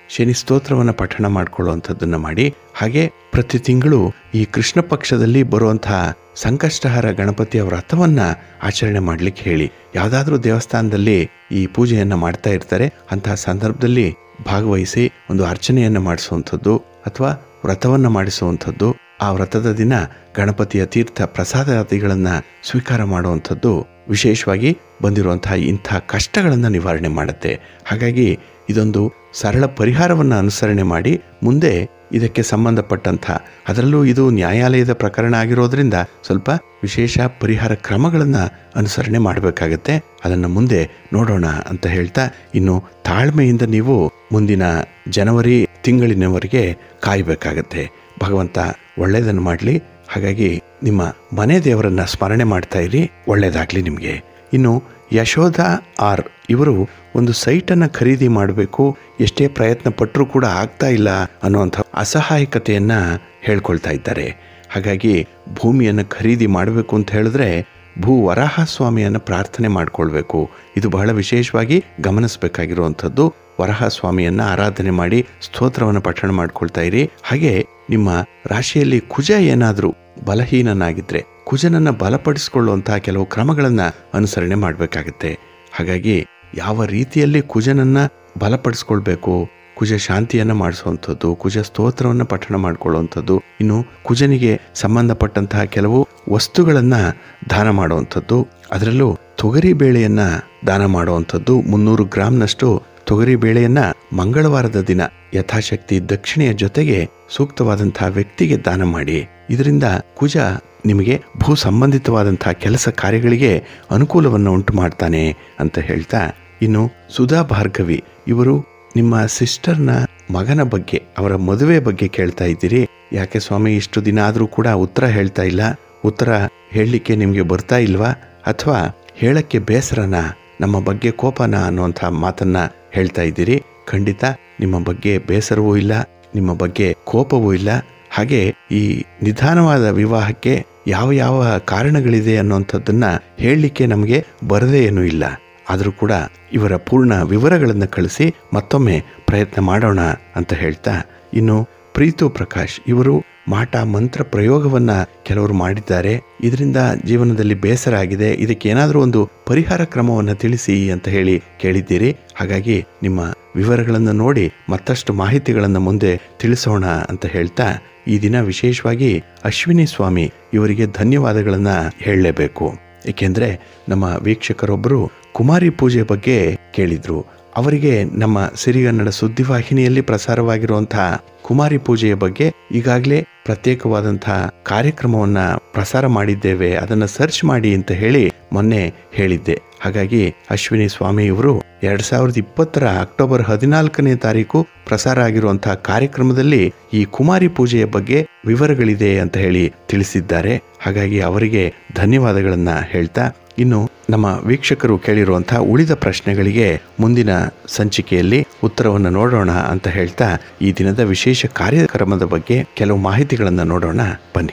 ಶನಿ ಸ್ತೋತ್ರವನ್ನು ಪಠಣ ಮಾಡ್ಕೊಳ್ಳುವಂಥದ್ದನ್ನು ಮಾಡಿ ಹಾಗೆ ಪ್ರತಿ ತಿಂಗಳು ಈ ಕೃಷ್ಣ ಪಕ್ಷದಲ್ಲಿ ಬರುವಂತಹ ಸಂಕಷ್ಟಹರ ಗಣಪತಿಯ ವ್ರತವನ್ನ ಆಚರಣೆ ಮಾಡ್ಲಿಕ್ಕೆ ಹೇಳಿ ಯಾವುದಾದ್ರೂ ದೇವಸ್ಥಾನದಲ್ಲಿ ಈ ಪೂಜೆಯನ್ನ ಮಾಡ್ತಾ ಇರ್ತಾರೆ ಅಂತಹ ಸಂದರ್ಭದಲ್ಲಿ ಭಾಗವಹಿಸಿ ಒಂದು ಅರ್ಚನೆಯನ್ನ ಮಾಡಿಸುವಂಥದ್ದು ಅಥವಾ ವ್ರತವನ್ನ ಮಾಡಿಸುವಂಥದ್ದು ಆ ವ್ರತದ ದಿನ ಗಣಪತಿಯ ತೀರ್ಥ ಪ್ರಸಾದಾದಿಗಳನ್ನ ಸ್ವೀಕಾರ ಮಾಡುವಂಥದ್ದು ವಿಶೇಷವಾಗಿ ಬಂದಿರುವಂತಹ ಇಂಥ ಕಷ್ಟಗಳನ್ನು ನಿವಾರಣೆ ಮಾಡುತ್ತೆ ಹಾಗಾಗಿ ಇದೊಂದು ಸರಳ ಪರಿಹಾರವನ್ನು ಅನುಸರಣೆ ಮಾಡಿ ಮುಂದೆ ಇದಕ್ಕೆ ಸಂಬಂಧಪಟ್ಟಂಥ ಅದರಲ್ಲೂ ಇದು ನ್ಯಾಯಾಲಯದ ಪ್ರಕರಣ ಆಗಿರೋದ್ರಿಂದ ಸ್ವಲ್ಪ ವಿಶೇಷ ಪರಿಹಾರ ಕ್ರಮಗಳನ್ನು ಅನುಸರಣೆ ಮಾಡಬೇಕಾಗತ್ತೆ ಅದನ್ನು ಮುಂದೆ ನೋಡೋಣ ಅಂತ ಹೇಳ್ತಾ ಇನ್ನು ತಾಳ್ಮೆಯಿಂದ ನೀವು ಮುಂದಿನ ಜನವರಿ ತಿಂಗಳಿನವರೆಗೆ ಕಾಯಬೇಕಾಗತ್ತೆ ಭಗವಂತ ಒಳ್ಳೆಯದನ್ನು ಮಾಡಲಿ ಹಾಗಾಗಿ ನಿಮ್ಮ ಮನೆ ದೇವರನ್ನ ಸ್ಮರಣೆ ಮಾಡ್ತಾ ಇರಿ ಒಳ್ಳೆಯದಾಗಲಿ ನಿಮಗೆ ಇನ್ನು ಯಶೋಧ ಆರ್ ಇವರು ಒಂದು ಸೈಟನ್ನು ಖರೀದಿ ಮಾಡಬೇಕು ಎಷ್ಟೇ ಪ್ರಯತ್ನ ಪಟ್ಟರೂ ಕೂಡ ಆಗ್ತಾ ಇಲ್ಲ ಅನ್ನುವಂಥ ಅಸಹಾಯಕತೆಯನ್ನ ಹೇಳ್ಕೊಳ್ತಾ ಇದ್ದಾರೆ ಹಾಗಾಗಿ ಭೂಮಿಯನ್ನು ಖರೀದಿ ಮಾಡಬೇಕು ಅಂತ ಹೇಳಿದ್ರೆ ಭೂ ವರಾಹ ಸ್ವಾಮಿಯನ್ನು ಪ್ರಾರ್ಥನೆ ಮಾಡಿಕೊಳ್ಬೇಕು ಇದು ಬಹಳ ವಿಶೇಷವಾಗಿ ಗಮನಿಸಬೇಕಾಗಿರುವಂಥದ್ದು ವರಹ ಸ್ವಾಮಿಯನ್ನ ಆರಾಧನೆ ಮಾಡಿ ಸ್ತೋತ್ರವನ್ನು ಪಠಣ ಮಾಡ್ಕೊಳ್ತಾ ಇರಿ ಹಾಗೆ ನಿಮ್ಮ ರಾಶಿಯಲ್ಲಿ ಕುಜ ಏನಾದರೂ ಬಲಹೀನನಾಗಿದ್ರೆ ಕುಜನನ್ನ ಬಲಪಡಿಸಿಕೊಳ್ಳುವಂತಹ ಕೆಲವು ಕ್ರಮಗಳನ್ನ ಅನುಸರಣೆ ಮಾಡಬೇಕಾಗತ್ತೆ ಹಾಗಾಗಿ ಯಾವ ರೀತಿಯಲ್ಲಿ ಕುಜನನ್ನ ಬಲಪಡಿಸ್ಕೊಳ್ಬೇಕು ಕುಜ ಶಾಂತಿಯನ್ನ ಮಾಡಿಸುವಂಥದ್ದು ಕುಜ ಸ್ತೋತ್ರವನ್ನು ಪಠಣ ಮಾಡಿಕೊಳ್ಳುವಂಥದ್ದು ಇನ್ನು ಕುಜನಿಗೆ ಸಂಬಂಧಪಟ್ಟಂತಹ ಕೆಲವು ವಸ್ತುಗಳನ್ನ ದಾನ ಮಾಡುವಂಥದ್ದು ಅದರಲ್ಲೂ ತೊಗರಿ ಬೇಳೆಯನ್ನ ದಾನ ಮಾಡುವಂಥದ್ದು ಮುನ್ನೂರು ಗ್ರಾಂನಷ್ಟು ತೊಗರಿ ಬೇಳೆಯನ್ನ ಮಂಗಳವಾರದ ದಿನ ಯಥಾಶಕ್ತಿ ದಕ್ಷಿಣೆಯ ಜೊತೆಗೆ ಸೂಕ್ತವಾದಂತಹ ವ್ಯಕ್ತಿಗೆ ದಾನ ಮಾಡಿ ಇದರಿಂದ ಕುಜ ನಿಮಗೆ ಭೂ ಸಂಬಂಧಿತವಾದಂತಹ ಕೆಲಸ ಕಾರ್ಯಗಳಿಗೆ ಅನುಕೂಲವನ್ನು ಉಂಟು ಮಾಡ್ತಾನೆ ಅಂತ ಹೇಳ್ತಾ ಇನ್ನು ಸುಧಾ ಭಾರ್ಗವಿ ಇವರು ನಿಮ್ಮ ಸಿಸ್ಟರ್ನ ಮಗನ ಬಗ್ಗೆ ಅವರ ಮದುವೆ ಬಗ್ಗೆ ಕೇಳ್ತಾ ಇದ್ದೀರಿ ಯಾಕೆ ಸ್ವಾಮಿ ಇಷ್ಟು ದಿನ ಆದರೂ ಕೂಡ ಉತ್ತರ ಹೇಳ್ತಾ ಇಲ್ಲ ಉತ್ತರ ಹೇಳಲಿಕ್ಕೆ ನಿಮಗೆ ಬರ್ತಾ ಇಲ್ವಾ ಅಥವಾ ಹೇಳಕ್ಕೆ ಬೇಸರನ ನಮ್ಮ ಬಗ್ಗೆ ಕೋಪನ ಅನ್ನುವಂಥ ಮಾತನ್ನ ಹೇಳ್ತಾ ಇದ್ದೀರಿ ಖಂಡಿತ ನಿಮ್ಮ ಬಗ್ಗೆ ಬೇಸರವೂ ಇಲ್ಲ ನಿಮ್ಮ ಬಗ್ಗೆ ಕೋಪವೂ ಇಲ್ಲ ಹಾಗೆ ಈ ನಿಧಾನವಾದ ವಿವಾಹಕ್ಕೆ ಯಾವ ಯಾವ ಕಾರಣಗಳಿದೆ ಅನ್ನುವಂಥದ್ದನ್ನ ಹೇಳಲಿಕ್ಕೆ ನಮಗೆ ಬರದೇ ಏನೂ ಇಲ್ಲ ಆದರೂ ಕೂಡ ಇವರ ಪೂರ್ಣ ವಿವರಗಳನ್ನು ಕಳಿಸಿ ಮತ್ತೊಮ್ಮೆ ಪ್ರಯತ್ನ ಮಾಡೋಣ ಅಂತ ಹೇಳ್ತಾ ಇನ್ನು ಪ್ರೀತು ಪ್ರಕಾಶ್ ಇವರು ಮಾಟ ಮಂತ್ರ ಪ್ರಯೋಗವನ್ನ ಕೆಲವರು ಮಾಡಿದ್ದಾರೆ ಇದರಿಂದ ಜೀವನದಲ್ಲಿ ಬೇಸರ ಆಗಿದೆ ಇದಕ್ಕೆ ಏನಾದರೂ ಒಂದು ಪರಿಹಾರ ಕ್ರಮವನ್ನು ತಿಳಿಸಿ ಅಂತ ಹೇಳಿ ಕೇಳಿದ್ದೀರಿ ಹಾಗಾಗಿ ನಿಮ್ಮ ವಿವರಗಳನ್ನು ನೋಡಿ ಮತ್ತಷ್ಟು ಮಾಹಿತಿಗಳನ್ನು ಮುಂದೆ ತಿಳಿಸೋಣ ಅಂತ ಹೇಳ್ತಾ ಈ ದಿನ ವಿಶೇಷವಾಗಿ ಅಶ್ವಿನಿ ಸ್ವಾಮಿ ಇವರಿಗೆ ಧನ್ಯವಾದಗಳನ್ನ ಹೇಳಲೇಬೇಕು ಏಕೆಂದ್ರೆ ನಮ್ಮ ವೀಕ್ಷಕರೊಬ್ಬರು ಕುಮಾರಿ ಪೂಜೆ ಬಗ್ಗೆ ಕೇಳಿದ್ರು ಅವರಿಗೆ ನಮ್ಮ ಸಿರಿಗನ್ನಡ ಸುದ್ದಿವಾಹಿನಿಯಲ್ಲಿ ಪ್ರಸಾರವಾಗಿರುವಂತಹ ಕುಮಾರಿ ಪೂಜೆಯ ಬಗ್ಗೆ ಈಗಾಗಲೇ ಪ್ರತ್ಯೇಕವಾದಂತಹ ಕಾರ್ಯಕ್ರಮವನ್ನ ಪ್ರಸಾರ ಮಾಡಿದ್ದೇವೆ ಅದನ್ನ ಸರ್ಚ್ ಮಾಡಿ ಅಂತ ಹೇಳಿ ಮೊನ್ನೆ ಹೇಳಿದ್ದೆ ಹಾಗಾಗಿ ಅಶ್ವಿನಿ ಸ್ವಾಮಿ ಇವರು ಎರಡ್ ಸಾವಿರದ ಇಪ್ಪತ್ತರ ಅಕ್ಟೋಬರ್ ಹದಿನಾಲ್ಕನೇ ತಾರೀಕು ಪ್ರಸಾರ ಆಗಿರುವಂತಹ ಕಾರ್ಯಕ್ರಮದಲ್ಲಿ ಈ ಕುಮಾರಿ ಪೂಜೆಯ ಬಗ್ಗೆ ವಿವರಗಳಿದೆ ಅಂತ ಹೇಳಿ ತಿಳಿಸಿದ್ದಾರೆ ಹಾಗಾಗಿ ಅವರಿಗೆ ಧನ್ಯವಾದಗಳನ್ನ ಹೇಳ್ತಾ ಇನ್ನು ನಮ್ಮ ವೀಕ್ಷಕರು ಕೇಳಿರುವಂತಹ ಉಳಿದ ಪ್ರಶ್ನೆಗಳಿಗೆ ಮುಂದಿನ ಸಂಚಿಕೆಯಲ್ಲಿ ಉತ್ತರವನ್ನು ನೋಡೋಣ ಅಂತ ಹೇಳ್ತಾ ಈ ದಿನದ ವಿಶೇಷ ಕಾರ್ಯಕ್ರಮದ ಬಗ್ಗೆ ಕೆಲವು ಮಾಹಿತಿಗಳನ್ನು ನೋಡೋಣ ಬನ್ನಿ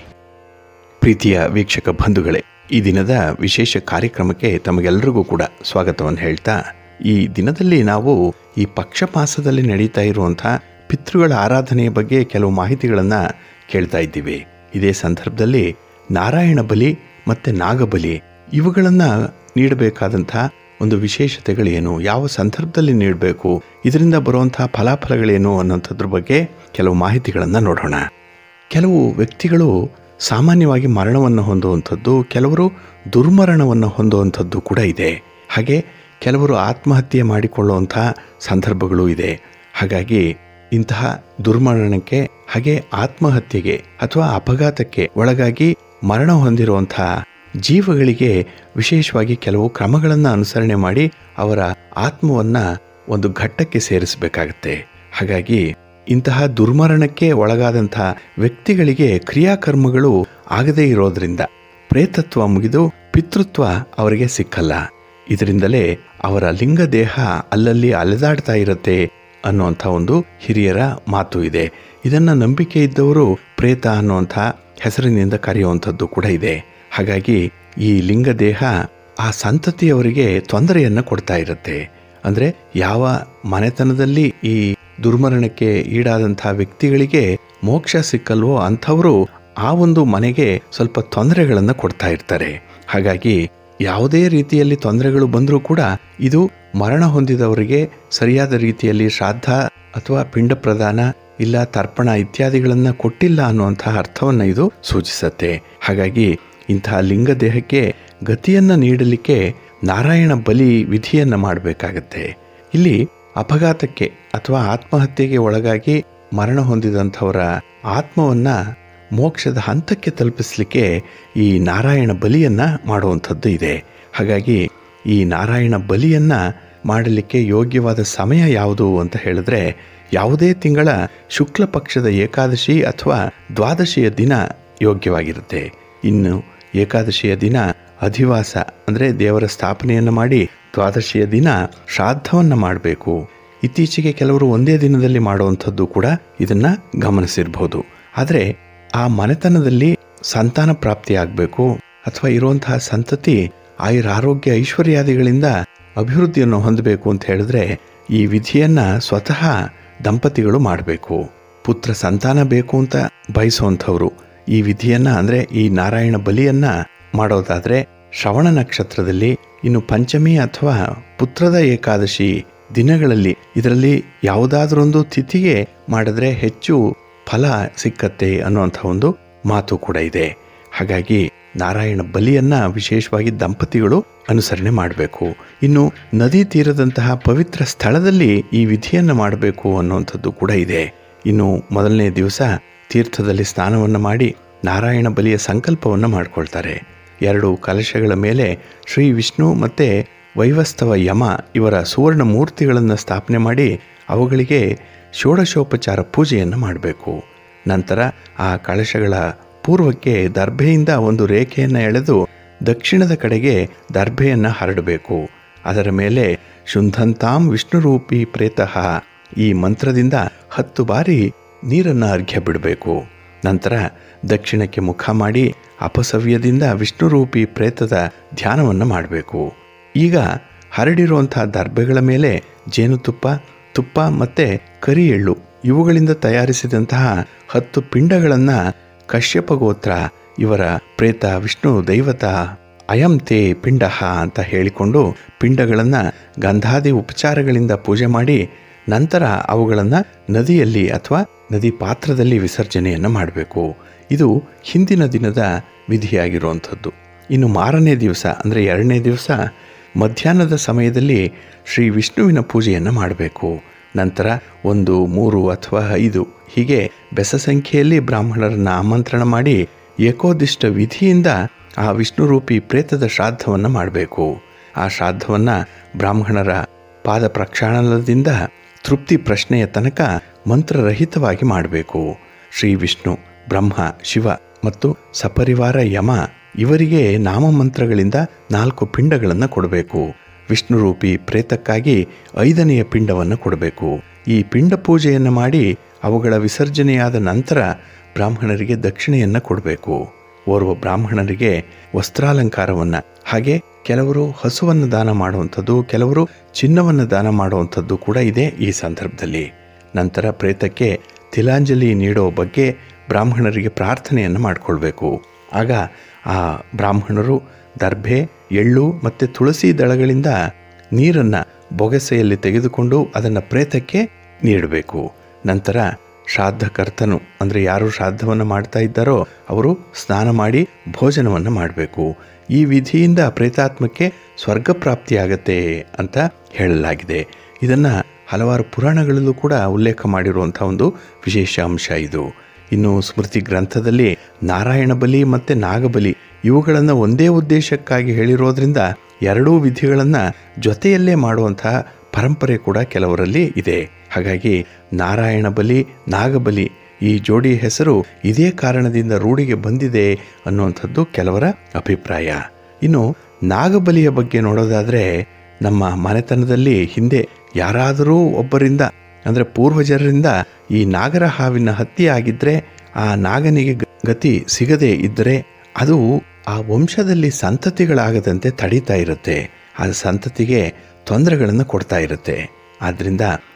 ಪ್ರೀತಿಯ ವೀಕ್ಷಕ ಬಂಧುಗಳೇ ಈ ದಿನದ ವಿಶೇಷ ಕಾರ್ಯಕ್ರಮಕ್ಕೆ ತಮಗೆಲ್ಲರಿಗೂ ಕೂಡ ಸ್ವಾಗತವನ್ನು ಹೇಳ್ತಾ ಈ ದಿನದಲ್ಲಿ ನಾವು ಈ ಪಕ್ಷ ಮಾಸದಲ್ಲಿ ನಡೀತಾ ಇರುವಂತಹ ಪಿತೃಗಳ ಆರಾಧನೆಯ ಬಗ್ಗೆ ಕೆಲವು ಮಾಹಿತಿಗಳನ್ನು ಕೇಳ್ತಾ ಇದ್ದೀವಿ ಇದೇ ಸಂದರ್ಭದಲ್ಲಿ ನಾರಾಯಣ ಬಲಿ ಮತ್ತು ನಾಗಬಲಿ ಇವುಗಳನ್ನು ನೀಡಬೇಕಾದಂತಹ ಒಂದು ವಿಶೇಷತೆಗಳೇನು ಯಾವ ಸಂದರ್ಭದಲ್ಲಿ ನೀಡಬೇಕು ಇದರಿಂದ ಬರುವಂತಹ ಫಲಾಫಲಗಳೇನು ಅನ್ನೋಂಥದ್ರ ಬಗ್ಗೆ ಕೆಲವು ಮಾಹಿತಿಗಳನ್ನು ನೋಡೋಣ ಕೆಲವು ವ್ಯಕ್ತಿಗಳು ಸಾಮಾನ್ಯವಾಗಿ ಮರಣವನ್ನು ಹೊಂದುವಂಥದ್ದು ಕೆಲವರು ದುರ್ಮರಣವನ್ನು ಹೊಂದುವಂಥದ್ದು ಕೂಡ ಇದೆ ಹಾಗೆ ಕೆಲವರು ಆತ್ಮಹತ್ಯೆ ಮಾಡಿಕೊಳ್ಳುವಂತಹ ಸಂದರ್ಭಗಳು ಇದೆ ಹಾಗಾಗಿ ಇಂತಹ ದುರ್ಮರಣಕ್ಕೆ ಹಾಗೆ ಆತ್ಮಹತ್ಯೆಗೆ ಅಥವಾ ಅಪಘಾತಕ್ಕೆ ಒಳಗಾಗಿ ಮರಣ ಹೊಂದಿರುವಂತಹ ಜೀವಗಳಿಗೆ ವಿಶೇಷವಾಗಿ ಕೆಲವು ಕ್ರಮಗಳನ್ನು ಅನುಸರಣೆ ಮಾಡಿ ಅವರ ಆತ್ಮವನ್ನ ಒಂದು ಘಟ್ಟಕ್ಕೆ ಸೇರಿಸಬೇಕಾಗತ್ತೆ ಹಾಗಾಗಿ ಇಂತಹ ದುರ್ಮರಣಕ್ಕೆ ಒಳಗಾದಂತಹ ವ್ಯಕ್ತಿಗಳಿಗೆ ಕ್ರಿಯಾಕರ್ಮಗಳು ಆಗದೇ ಇರೋದ್ರಿಂದ ಪ್ರೇತತ್ವ ಮುಗಿದು ಪಿತೃತ್ವ ಅವರಿಗೆ ಸಿಕ್ಕಲ್ಲ ಇದರಿಂದಲೇ ಅವರ ಲಿಂಗ ದೇಹ ಅಲ್ಲಲ್ಲಿ ಅಲೆದಾಡ್ತಾ ಇರುತ್ತೆ ಅನ್ನುವಂಥ ಒಂದು ಹಿರಿಯರ ಮಾತು ಇದೆ ಇದನ್ನ ನಂಬಿಕೆ ಇದ್ದವರು ಪ್ರೇತ ಅನ್ನುವಂಥ ಹೆಸರಿನಿಂದ ಕರೆಯುವಂಥದ್ದು ಕೂಡ ಇದೆ ಹಾಗಾಗಿ ಈ ಲಿಂಗ ದೇಹ ಆ ಸಂತತಿಯವರಿಗೆ ತೊಂದರೆಯನ್ನು ಕೊಡ್ತಾ ಇರುತ್ತೆ ಅಂದ್ರೆ ಯಾವ ಮನೆತನದಲ್ಲಿ ಈ ದುರ್ಮರಣಕ್ಕೆ ಈಡಾದಂಥ ವ್ಯಕ್ತಿಗಳಿಗೆ ಮೋಕ್ಷ ಸಿಕ್ಕಲ್ವೋ ಅಂಥವರು ಆ ಒಂದು ಮನೆಗೆ ಸ್ವಲ್ಪ ತೊಂದರೆಗಳನ್ನು ಕೊಡ್ತಾ ಇರ್ತಾರೆ ಹಾಗಾಗಿ ಯಾವುದೇ ರೀತಿಯಲ್ಲಿ ತೊಂದರೆಗಳು ಬಂದರೂ ಕೂಡ ಇದು ಮರಣ ಹೊಂದಿದವರಿಗೆ ಸರಿಯಾದ ರೀತಿಯಲ್ಲಿ ಶ್ರಾದ್ದ ಅಥವಾ ಪಿಂಡ ಪ್ರದಾನ ಇಲ್ಲ ತರ್ಪಣ ಇತ್ಯಾದಿಗಳನ್ನು ಕೊಟ್ಟಿಲ್ಲ ಅನ್ನುವಂತಹ ಅರ್ಥವನ್ನು ಇದು ಸೂಚಿಸುತ್ತೆ ಹಾಗಾಗಿ ಇಂತಹ ಲಿಂಗ ದೇಹಕ್ಕೆ ಗತಿಯನ್ನು ನೀಡಲಿಕ್ಕೆ ನಾರಾಯಣ ಬಲಿ ವಿಧಿಯನ್ನು ಮಾಡಬೇಕಾಗತ್ತೆ ಇಲ್ಲಿ ಅಪಘಾತಕ್ಕೆ ಅಥವಾ ಆತ್ಮಹತ್ಯೆಗೆ ಒಳಗಾಗಿ ಮರಣ ಹೊಂದಿದಂಥವರ ಆತ್ಮವನ್ನ ಮೋಕ್ಷದ ಹಂತಕ್ಕೆ ತಲುಪಿಸಲಿಕ್ಕೆ ಈ ನಾರಾಯಣ ಬಲಿಯನ್ನ ಮಾಡುವಂಥದ್ದು ಇದೆ ಹಾಗಾಗಿ ಈ ನಾರಾಯಣ ಬಲಿಯನ್ನ ಮಾಡಲಿಕ್ಕೆ ಯೋಗ್ಯವಾದ ಸಮಯ ಯಾವುದು ಅಂತ ಹೇಳಿದ್ರೆ ಯಾವುದೇ ತಿಂಗಳ ಶುಕ್ಲ ಪಕ್ಷದ ಏಕಾದಶಿ ಅಥವಾ ದ್ವಾದಶಿಯ ದಿನ ಯೋಗ್ಯವಾಗಿರುತ್ತೆ ಇನ್ನು ಏಕಾದಶಿಯ ದಿನ ಅಧಿವಾಸ ಅಂದರೆ ದೇವರ ಸ್ಥಾಪನೆಯನ್ನು ಮಾಡಿ ದ್ವಾದಶಿಯ ದಿನ ಶ್ರಾದ್ದವನ್ನು ಮಾಡಬೇಕು ಇತ್ತೀಚೆಗೆ ಕೆಲವರು ಒಂದೇ ದಿನದಲ್ಲಿ ಮಾಡುವಂಥದ್ದು ಕೂಡ ಇದನ್ನ ಗಮನಿಸಿರ್ಬೋದು ಆದರೆ ಆ ಮನೆತನದಲ್ಲಿ ಸಂತಾನ ಪ್ರಾಪ್ತಿಯಾಗಬೇಕು ಅಥವಾ ಇರುವಂತಹ ಸಂತತಿ ಆಯುರ ಆರೋಗ್ಯ ಐಶ್ವರ್ಯಾದಿಗಳಿಂದ ಅಭಿವೃದ್ಧಿಯನ್ನು ಹೊಂದಬೇಕು ಅಂತ ಹೇಳಿದ್ರೆ ಈ ವಿಧಿಯನ್ನ ಸ್ವತಃ ದಂಪತಿಗಳು ಮಾಡಬೇಕು ಪುತ್ರ ಸಂತಾನ ಬೇಕು ಅಂತ ಬಯಸುವಂಥವ್ರು ಈ ವಿಧಿಯನ್ನ ಅಂದ್ರೆ ಈ ನಾರಾಯಣ ಬಲಿಯನ್ನ ಮಾಡೋದಾದ್ರೆ ಶ್ರವಣ ನಕ್ಷತ್ರದಲ್ಲಿ ಇನ್ನು ಪಂಚಮಿ ಅಥವಾ ಪುತ್ರದ ಏಕಾದಶಿ ದಿನಗಳಲ್ಲಿ ಇದರಲ್ಲಿ ಯಾವುದಾದ್ರೊಂದು ತಿಥಿಗೆ ಮಾಡಿದ್ರೆ ಹೆಚ್ಚು ಫಲ ಸಿಕ್ಕತ್ತೆ ಅನ್ನುವಂಥ ಒಂದು ಮಾತು ಕೂಡ ಇದೆ ಹಾಗಾಗಿ ನಾರಾಯಣ ಬಲಿಯನ್ನ ವಿಶೇಷವಾಗಿ ದಂಪತಿಗಳು ಅನುಸರಣೆ ಮಾಡಬೇಕು ಇನ್ನು ನದಿ ತೀರದಂತಹ ಪವಿತ್ರ ಸ್ಥಳದಲ್ಲಿ ಈ ವಿಧಿಯನ್ನು ಮಾಡಬೇಕು ಅನ್ನುವಂಥದ್ದು ಕೂಡ ಇದೆ ಇನ್ನು ಮೊದಲನೇ ದಿವಸ ತೀರ್ಥದಲ್ಲಿ ಸ್ನಾನವನ್ನು ಮಾಡಿ ನಾರಾಯಣ ಬಲಿಯ ಸಂಕಲ್ಪವನ್ನು ಮಾಡ್ಕೊಳ್ತಾರೆ ಎರಡು ಕಲಶಗಳ ಮೇಲೆ ಶ್ರೀ ವಿಷ್ಣು ಮತ್ತೆ ವೈವಸ್ತವ ಯಮ ಇವರ ಸುವರ್ಣ ಮೂರ್ತಿಗಳನ್ನು ಸ್ಥಾಪನೆ ಮಾಡಿ ಅವುಗಳಿಗೆ ಷೋಡಶೋಪಚಾರ ಪೂಜೆಯನ್ನು ಮಾಡಬೇಕು ನಂತರ ಆ ಕಳಶಗಳ ಪೂರ್ವಕ್ಕೆ ದರ್ಭೆಯಿಂದ ಒಂದು ರೇಖೆಯನ್ನು ಎಳೆದು ದಕ್ಷಿಣದ ಕಡೆಗೆ ದರ್ಭೆಯನ್ನು ಹರಡಬೇಕು ಅದರ ಮೇಲೆ ಶುಂಧಂತಾಂ ವಿಷ್ಣುರೂಪಿ ಪ್ರೇತಃ ಈ ಮಂತ್ರದಿಂದ ಹತ್ತು ಬಾರಿ ನೀರನ್ನು ಅರ್ಘ್ಯ ಬಿಡಬೇಕು ನಂತರ ದಕ್ಷಿಣಕ್ಕೆ ಮುಖ ಮಾಡಿ ಅಪಸವ್ಯದಿಂದ ವಿಷ್ಣುರೂಪಿ ಪ್ರೇತದ ಧ್ಯಾನವನ್ನು ಮಾಡಬೇಕು ಈಗ ಹರಡಿರುವಂತಹ ದರ್ಬೆಗಳ ಮೇಲೆ ಜೇನುತುಪ್ಪ ತುಪ್ಪ ಮತ್ತೆ ಕರಿ ಎಳ್ಳು ಇವುಗಳಿಂದ ತಯಾರಿಸಿದಂತಹ ಹತ್ತು ಪಿಂಡಗಳನ್ನು ಕಶ್ಯಪ ಗೋತ್ರ ಇವರ ಪ್ರೇತ ವಿಷ್ಣು ದೈವತ ಅಯಂ ತೇ ಪಿಂಡಹ ಅಂತ ಹೇಳಿಕೊಂಡು ಪಿಂಡಗಳನ್ನು ಗಂಧಾದಿ ಉಪಚಾರಗಳಿಂದ ಪೂಜೆ ಮಾಡಿ ನಂತರ ಅವುಗಳನ್ನು ನದಿಯಲ್ಲಿ ಅಥವಾ ನದಿ ಪಾತ್ರದಲ್ಲಿ ವಿಸರ್ಜನೆಯನ್ನು ಮಾಡಬೇಕು ಇದು ಹಿಂದಿನ ದಿನದ ವಿಧಿಯಾಗಿರುವಂಥದ್ದು ಇನ್ನು ಮಾರನೇ ದಿವಸ ಅಂದರೆ ಎರಡನೇ ದಿವಸ ಮಧ್ಯಾಹ್ನದ ಸಮಯದಲ್ಲಿ ಶ್ರೀ ವಿಷ್ಣುವಿನ ಪೂಜೆಯನ್ನು ಮಾಡಬೇಕು ನಂತರ ಒಂದು ಮೂರು ಅಥವಾ ಐದು ಹೀಗೆ ಬೆಸ ಸಂಖ್ಯೆಯಲ್ಲಿ ಬ್ರಾಹ್ಮಣರನ್ನು ಆಮಂತ್ರಣ ಮಾಡಿ ಏಕೋದಿಷ್ಟ ವಿಧಿಯಿಂದ ಆ ವಿಷ್ಣುರೂಪಿ ಪ್ರೇತದ ಶ್ರಾದ್ದವನ್ನು ಮಾಡಬೇಕು ಆ ಶ್ರಾದ್ದವನ್ನು ಬ್ರಾಹ್ಮಣರ ಪಾದ ಪ್ರಕ್ಷಾಳನದಿಂದ ತೃಪ್ತಿ ಪ್ರಶ್ನೆಯ ತನಕ ಮಂತ್ರರಹಿತವಾಗಿ ಮಾಡಬೇಕು ಶ್ರೀ ವಿಷ್ಣು ಬ್ರಹ್ಮ ಶಿವ ಮತ್ತು ಸಪರಿವಾರ ಯಮ ಇವರಿಗೆ ನಾಮಮಂತ್ರಗಳಿಂದ ನಾಲ್ಕು ಪಿಂಡಗಳನ್ನು ಕೊಡಬೇಕು ವಿಷ್ಣುರೂಪಿ ಪ್ರೇತಕ್ಕಾಗಿ ಐದನೆಯ ಪಿಂಡವನ್ನು ಕೊಡಬೇಕು ಈ ಪಿಂಡ ಪೂಜೆಯನ್ನು ಮಾಡಿ ಅವುಗಳ ವಿಸರ್ಜನೆಯಾದ ನಂತರ ಬ್ರಾಹ್ಮಣರಿಗೆ ದಕ್ಷಿಣೆಯನ್ನು ಕೊಡಬೇಕು ಓರ್ವ ಬ್ರಾಹ್ಮಣರಿಗೆ ವಸ್ತ್ರಾಲಂಕಾರವನ್ನು ಹಾಗೆ ಕೆಲವರು ಹಸುವನ್ನು ದಾನ ಮಾಡುವಂಥದ್ದು ಕೆಲವರು ಚಿನ್ನವನ್ನು ದಾನ ಮಾಡುವಂಥದ್ದು ಕೂಡ ಇದೆ ಈ ಸಂದರ್ಭದಲ್ಲಿ ನಂತರ ಪ್ರೇತಕ್ಕೆ ತಿಲಾಂಜಲಿ ನೀಡೋ ಬಗ್ಗೆ ಬ್ರಾಹ್ಮಣರಿಗೆ ಪ್ರಾರ್ಥನೆಯನ್ನು ಮಾಡಿಕೊಳ್ಬೇಕು ಆಗ ಆ ಬ್ರಾಹ್ಮಣರು ದರ್ಭೆ ಎಳ್ಳು ಮತ್ತು ತುಳಸಿ ದಳಗಳಿಂದ ನೀರನ್ನು ಬೊಗಸೆಯಲ್ಲಿ ತೆಗೆದುಕೊಂಡು ಅದನ್ನು ಪ್ರೇತಕ್ಕೆ ನೀಡಬೇಕು ನಂತರ ಶ್ರಾದ್ದಕರ್ತನು ಅಂದರೆ ಯಾರು ಶ್ರಾದ್ದವನ್ನು ಮಾಡ್ತಾ ಇದ್ದಾರೋ ಅವರು ಸ್ನಾನ ಮಾಡಿ ಭೋಜನವನ್ನು ಮಾಡಬೇಕು ಈ ವಿಧಿಯಿಂದ ಪ್ರೇತಾತ್ಮಕ್ಕೆ ಸ್ವರ್ಗ ಪ್ರಾಪ್ತಿಯಾಗತ್ತೆ ಅಂತ ಹೇಳಲಾಗಿದೆ ಇದನ್ನು ಹಲವಾರು ಪುರಾಣಗಳಲ್ಲೂ ಕೂಡ ಉಲ್ಲೇಖ ಮಾಡಿರುವಂಥ ಒಂದು ವಿಶೇಷ ಅಂಶ ಇದು ಇನ್ನು ಸ್ಮೃತಿ ಗ್ರಂಥದಲ್ಲಿ ನಾರಾಯಣ ಬಲಿ ಮತ್ತು ನಾಗಬಲಿ ಇವುಗಳನ್ನು ಒಂದೇ ಉದ್ದೇಶಕ್ಕಾಗಿ ಹೇಳಿರೋದ್ರಿಂದ ಎರಡೂ ವಿಧಿಗಳನ್ನು ಜೊತೆಯಲ್ಲೇ ಮಾಡುವಂತಹ ಪರಂಪರೆ ಕೂಡ ಕೆಲವರಲ್ಲಿ ಇದೆ ಹಾಗಾಗಿ ನಾರಾಯಣ ಬಲಿ ನಾಗಬಲಿ ಈ ಜೋಡಿ ಹೆಸರು ಇದೇ ಕಾರಣದಿಂದ ರೂಢಿಗೆ ಬಂದಿದೆ ಅನ್ನುವಂಥದ್ದು ಕೆಲವರ ಅಭಿಪ್ರಾಯ ಇನ್ನು ನಾಗಬಲಿಯ ಬಗ್ಗೆ ನೋಡೋದಾದರೆ ನಮ್ಮ ಮನೆತನದಲ್ಲಿ ಹಿಂದೆ ಯಾರಾದರೂ ಒಬ್ಬರಿಂದ ಅಂದರೆ ಪೂರ್ವಜರಿಂದ ಈ ನಾಗರ ಹಾವಿನ ಹತ್ಯೆ ಆಗಿದ್ದರೆ ಆ ನಾಗನಿಗೆ ಗ- ಗತಿ ಸಿಗದೇ ಇದ್ದರೆ ಅದು ಆ ವಂಶದಲ್ಲಿ ಸಂತತಿಗಳಾಗದಂತೆ ತಡೀತಾ ಇರುತ್ತೆ ಆ ಸಂತತಿಗೆ ತೊಂದರೆಗಳನ್ನು ಕೊಡ್ತಾ ಇರುತ್ತೆ ಆದ್ದರಿಂದ